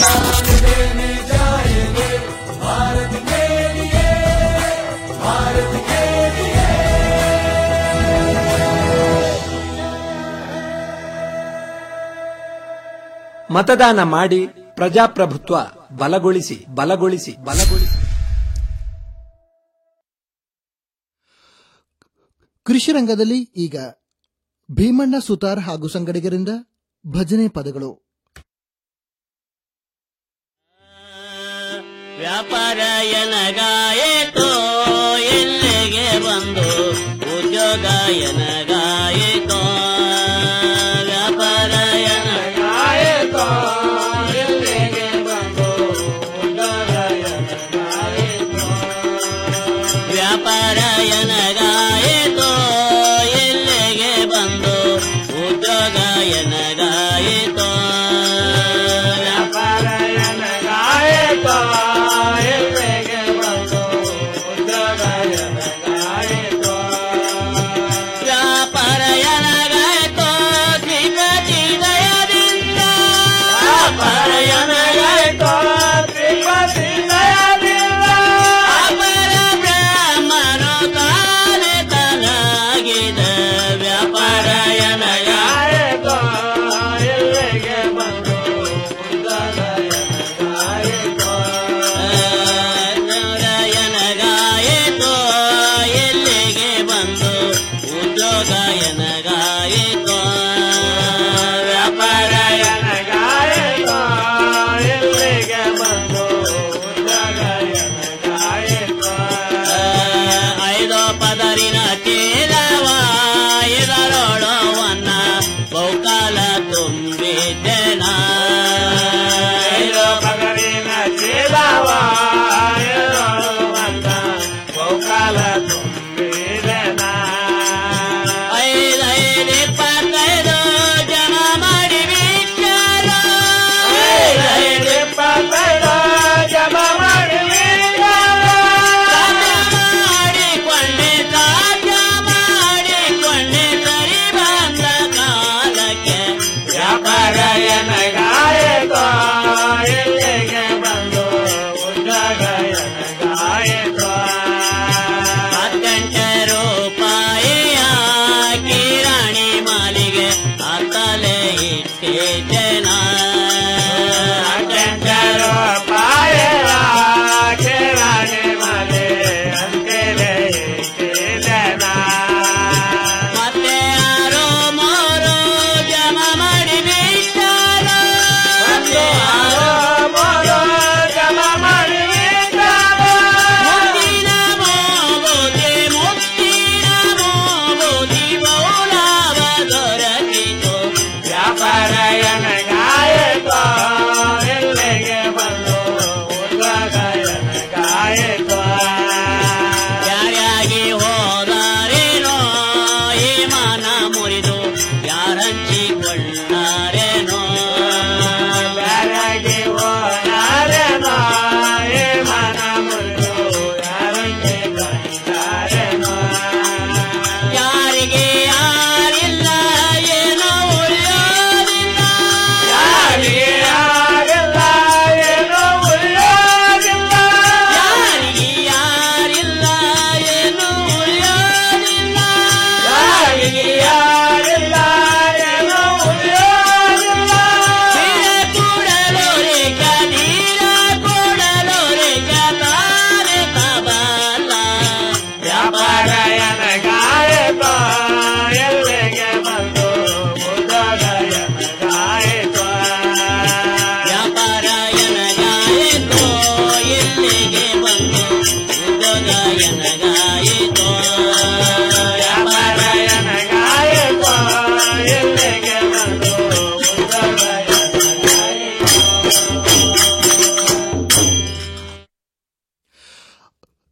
ಮತದಾನ ಮಾಡಿ ಪ್ರಜಾಪ್ರಭುತ್ವ ಬಲಗೊಳಿಸಿ ಬಲಗೊಳಿಸಿ ಬಲಗೊಳಿಸಿ ಕೃಷಿ ರಂಗದಲ್ಲಿ ಈಗ ಭೀಮಣ್ಣ ಸುತಾರ್ ಹಾಗೂ ಸಂಗಡಿಗರಿಂದ ಭಜನೆ ಪದಗಳು ವ್ಯಾಪಾರ ಎನಗಾಯಿತು ಇಲ್ಲಿಗೆ ಬಂದು ಉದ್ಯೋಗ ಎನಗಾಯಿತು ವ್ಯಾಪಾರ ಎನಗಾಯಿತು ಇಲ್ಲಿಗೆ ಬಂದು ಉದ್ಯೋಗ ಎನಗಾಯಿತು ವ್ಯಾಪಾರ ಎನಗಾಯಿತು ಇಲ್ಲಿಗೆ ಬಂದು ಉದ್ಯೋಗ ಎನಗಾಯಿತು ವ್ಯಾಪಾರ ಎನಗಾಯಿತು ಇಲ್ಲಿಗೆ ಬಂದು ಉದ್ಯೋಗ ಎನಗಾಯಿತು ವ್ಯಾಪಾರ ಎನಗಾಯಿತು ಶ್ರೀಪತಿ ದಯದಿಂದ ವ್ಯಾಪಾರ ಎನಗಾಯಿತು ಶ್ರೀಪತಿ ದಯದಿಂದ ಅಪರ ಬ್ರಹ್ಮನು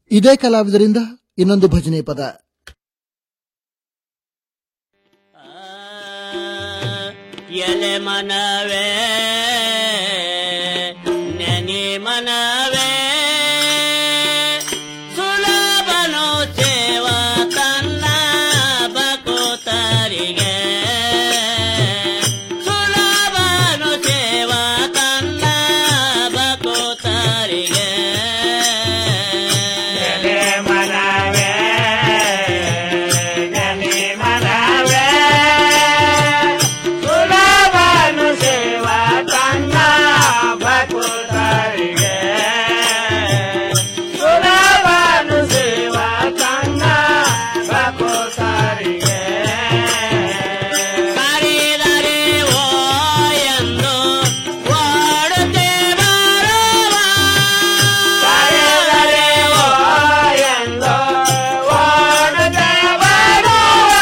ಇದೇ ಕಲಾವಿದರಿಂದ ಇನ್ನೊಂದು ಭಜನೆ ಪದ ಎಲೆ ಮನವೇ ನೆನೆ ಮನವೇ ಸುಲಭನು ಸೇವ ತನ್ನ ಬಕುತರಿಗೆ ಸುಲಭನು ಸೇವ ತನ್ನ ಬಕುತರಿಗೆ ಎಲೆ ಮನವೇ ನೆನೆ ಮನವೇ ಸುಲಭನು ಸೇವ ತನ್ನ ಭಕ್ತರಿಗೆ ಸುಲಭನು ಸೇವ ತನ್ನ ಭಕ್ತರಿಗೆ ಕರೆದರೆ ಓ ಎಂದು ಓಡುತ್ತೆ ಬರುವ ಕರೆದರೆ ಓ ಎಂದು ಓಡುತ್ತೆ ಬರುವ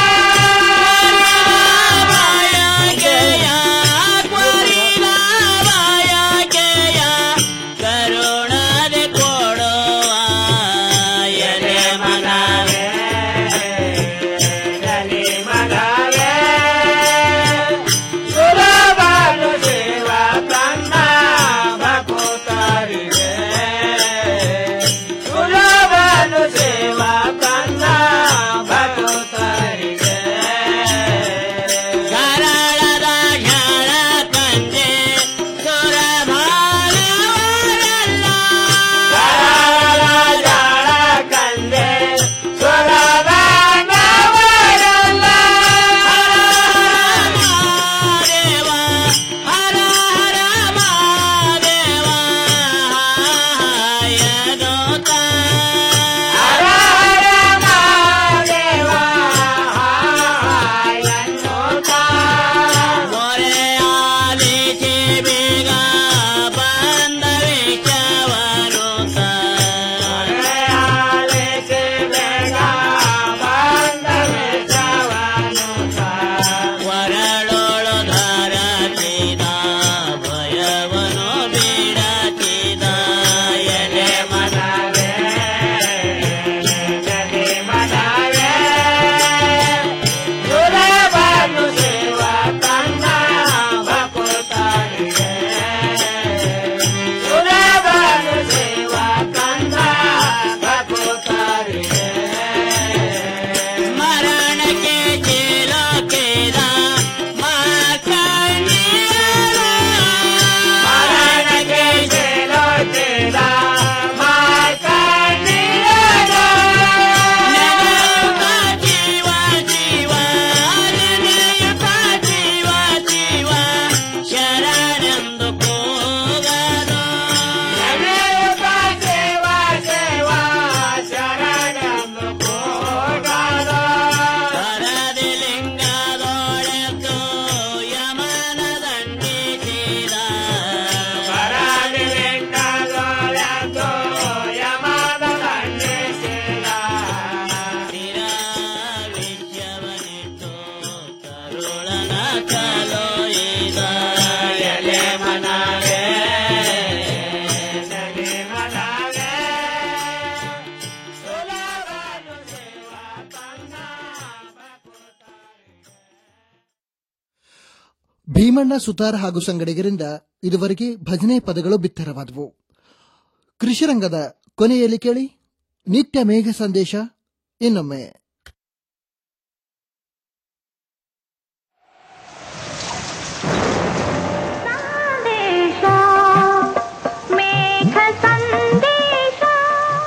ಕರುಣದೆ ಕೊಡುವ ಎಲೆ ಮನವೇ ಎಲೆ ಮನವೇ ಸುಲಭನು ಸೇವ ತನ್ನ ಭಕ್ತರಿಗೆ ಸುಲಭನು ಸೇವ ತನ್ನ ಭಕ್ತರಿಗೆ ಕರಳದ ಝಳ ಕಂದೆ ಸುರಭಾನವರಲ್ಲ ಕರಳದ ಝಳ ಕಂದೆ ಸುರಭಾನವರಲ್ಲ ದೇವ ಹರ ಹರ ಮಾದೇವ ಯದೋತ ಹರ ಹರ ಮಾದೇವ ಮೊರೆ ಆಲಿಸಿ ಬೇಗ ಬಂದವೆ ಚವನುತ ಮೊರೆ ಆಲಿಸಿ ಬೇಗ ಬಂದವೆ ಚವನುತ ವರಳೊಳು ಧರತಿದ ಭಯವನು ಬಿಡತಿದ ಎಲೆ ಮನವೇ ಎಲೆ ಮನವೇ ಸುಲಭನು ಸೇವ ತನ್ನ ಭಕ್ತರಿಗೆ ಸುಲಭನು ಸೇವ ತನ್ನ ಭಕ್ತರಿಗೆ ಮರಣಕ್ಕೆ ಚೇಲೋಕೆದ ಮಾಕಣ್ಣಿಯರು ಮರಣಕ್ಕೆ ಚೇಲೋಕೆದ ಮಾಕಣ್ಣಿಯರು ನೆನೆಯುತ್ತ ಜೀವ ಜೀವ ನೆನೆಯುತ್ತ ಜೀವ ಜೀವ ಶರಣೆಂದು ಕೂಗದು ನೆನೆಯುತ್ತ ಜೀವ ಜೀವ ಶರಣೆಂದು ಕೂಗದು ಕರದಿ ಲಿಂಗದೊಳೆದು ಯಮನ ದಂಡಿಸಿದ ಕರದಿ ಲಿಂಗದೊಳೆದು ಯಮನ ದಂಡಿಸಿದ ಸ್ಥಿರ ವಿಷಯವನಿಟ್ಟು ಕರುಳನ ಕಲೋಯಿದ ಎಲೆ ಮನವೇ ಎಲೆ ಮನವೇ ಸುಲಭನು ಸೇವ ತನ್ನ ಭೀಮಣ್ಣ ಸುತಾರ್ ಹಾಗೂ ಸಂಗಡಿಗರಿಂದ ಇದುವರೆಗೆ ಭಜನೆ ಪದಗಳು ಬಿತ್ತರವಾದವು ಕೃಷಿರಂಗದ ಕೊನೆಯಲ್ಲಿ ಕೇಳಿ ನಿತ್ಯ ಮೇಘ ಸಂದೇಶ ಇನ್ನೊಮ್ಮೆ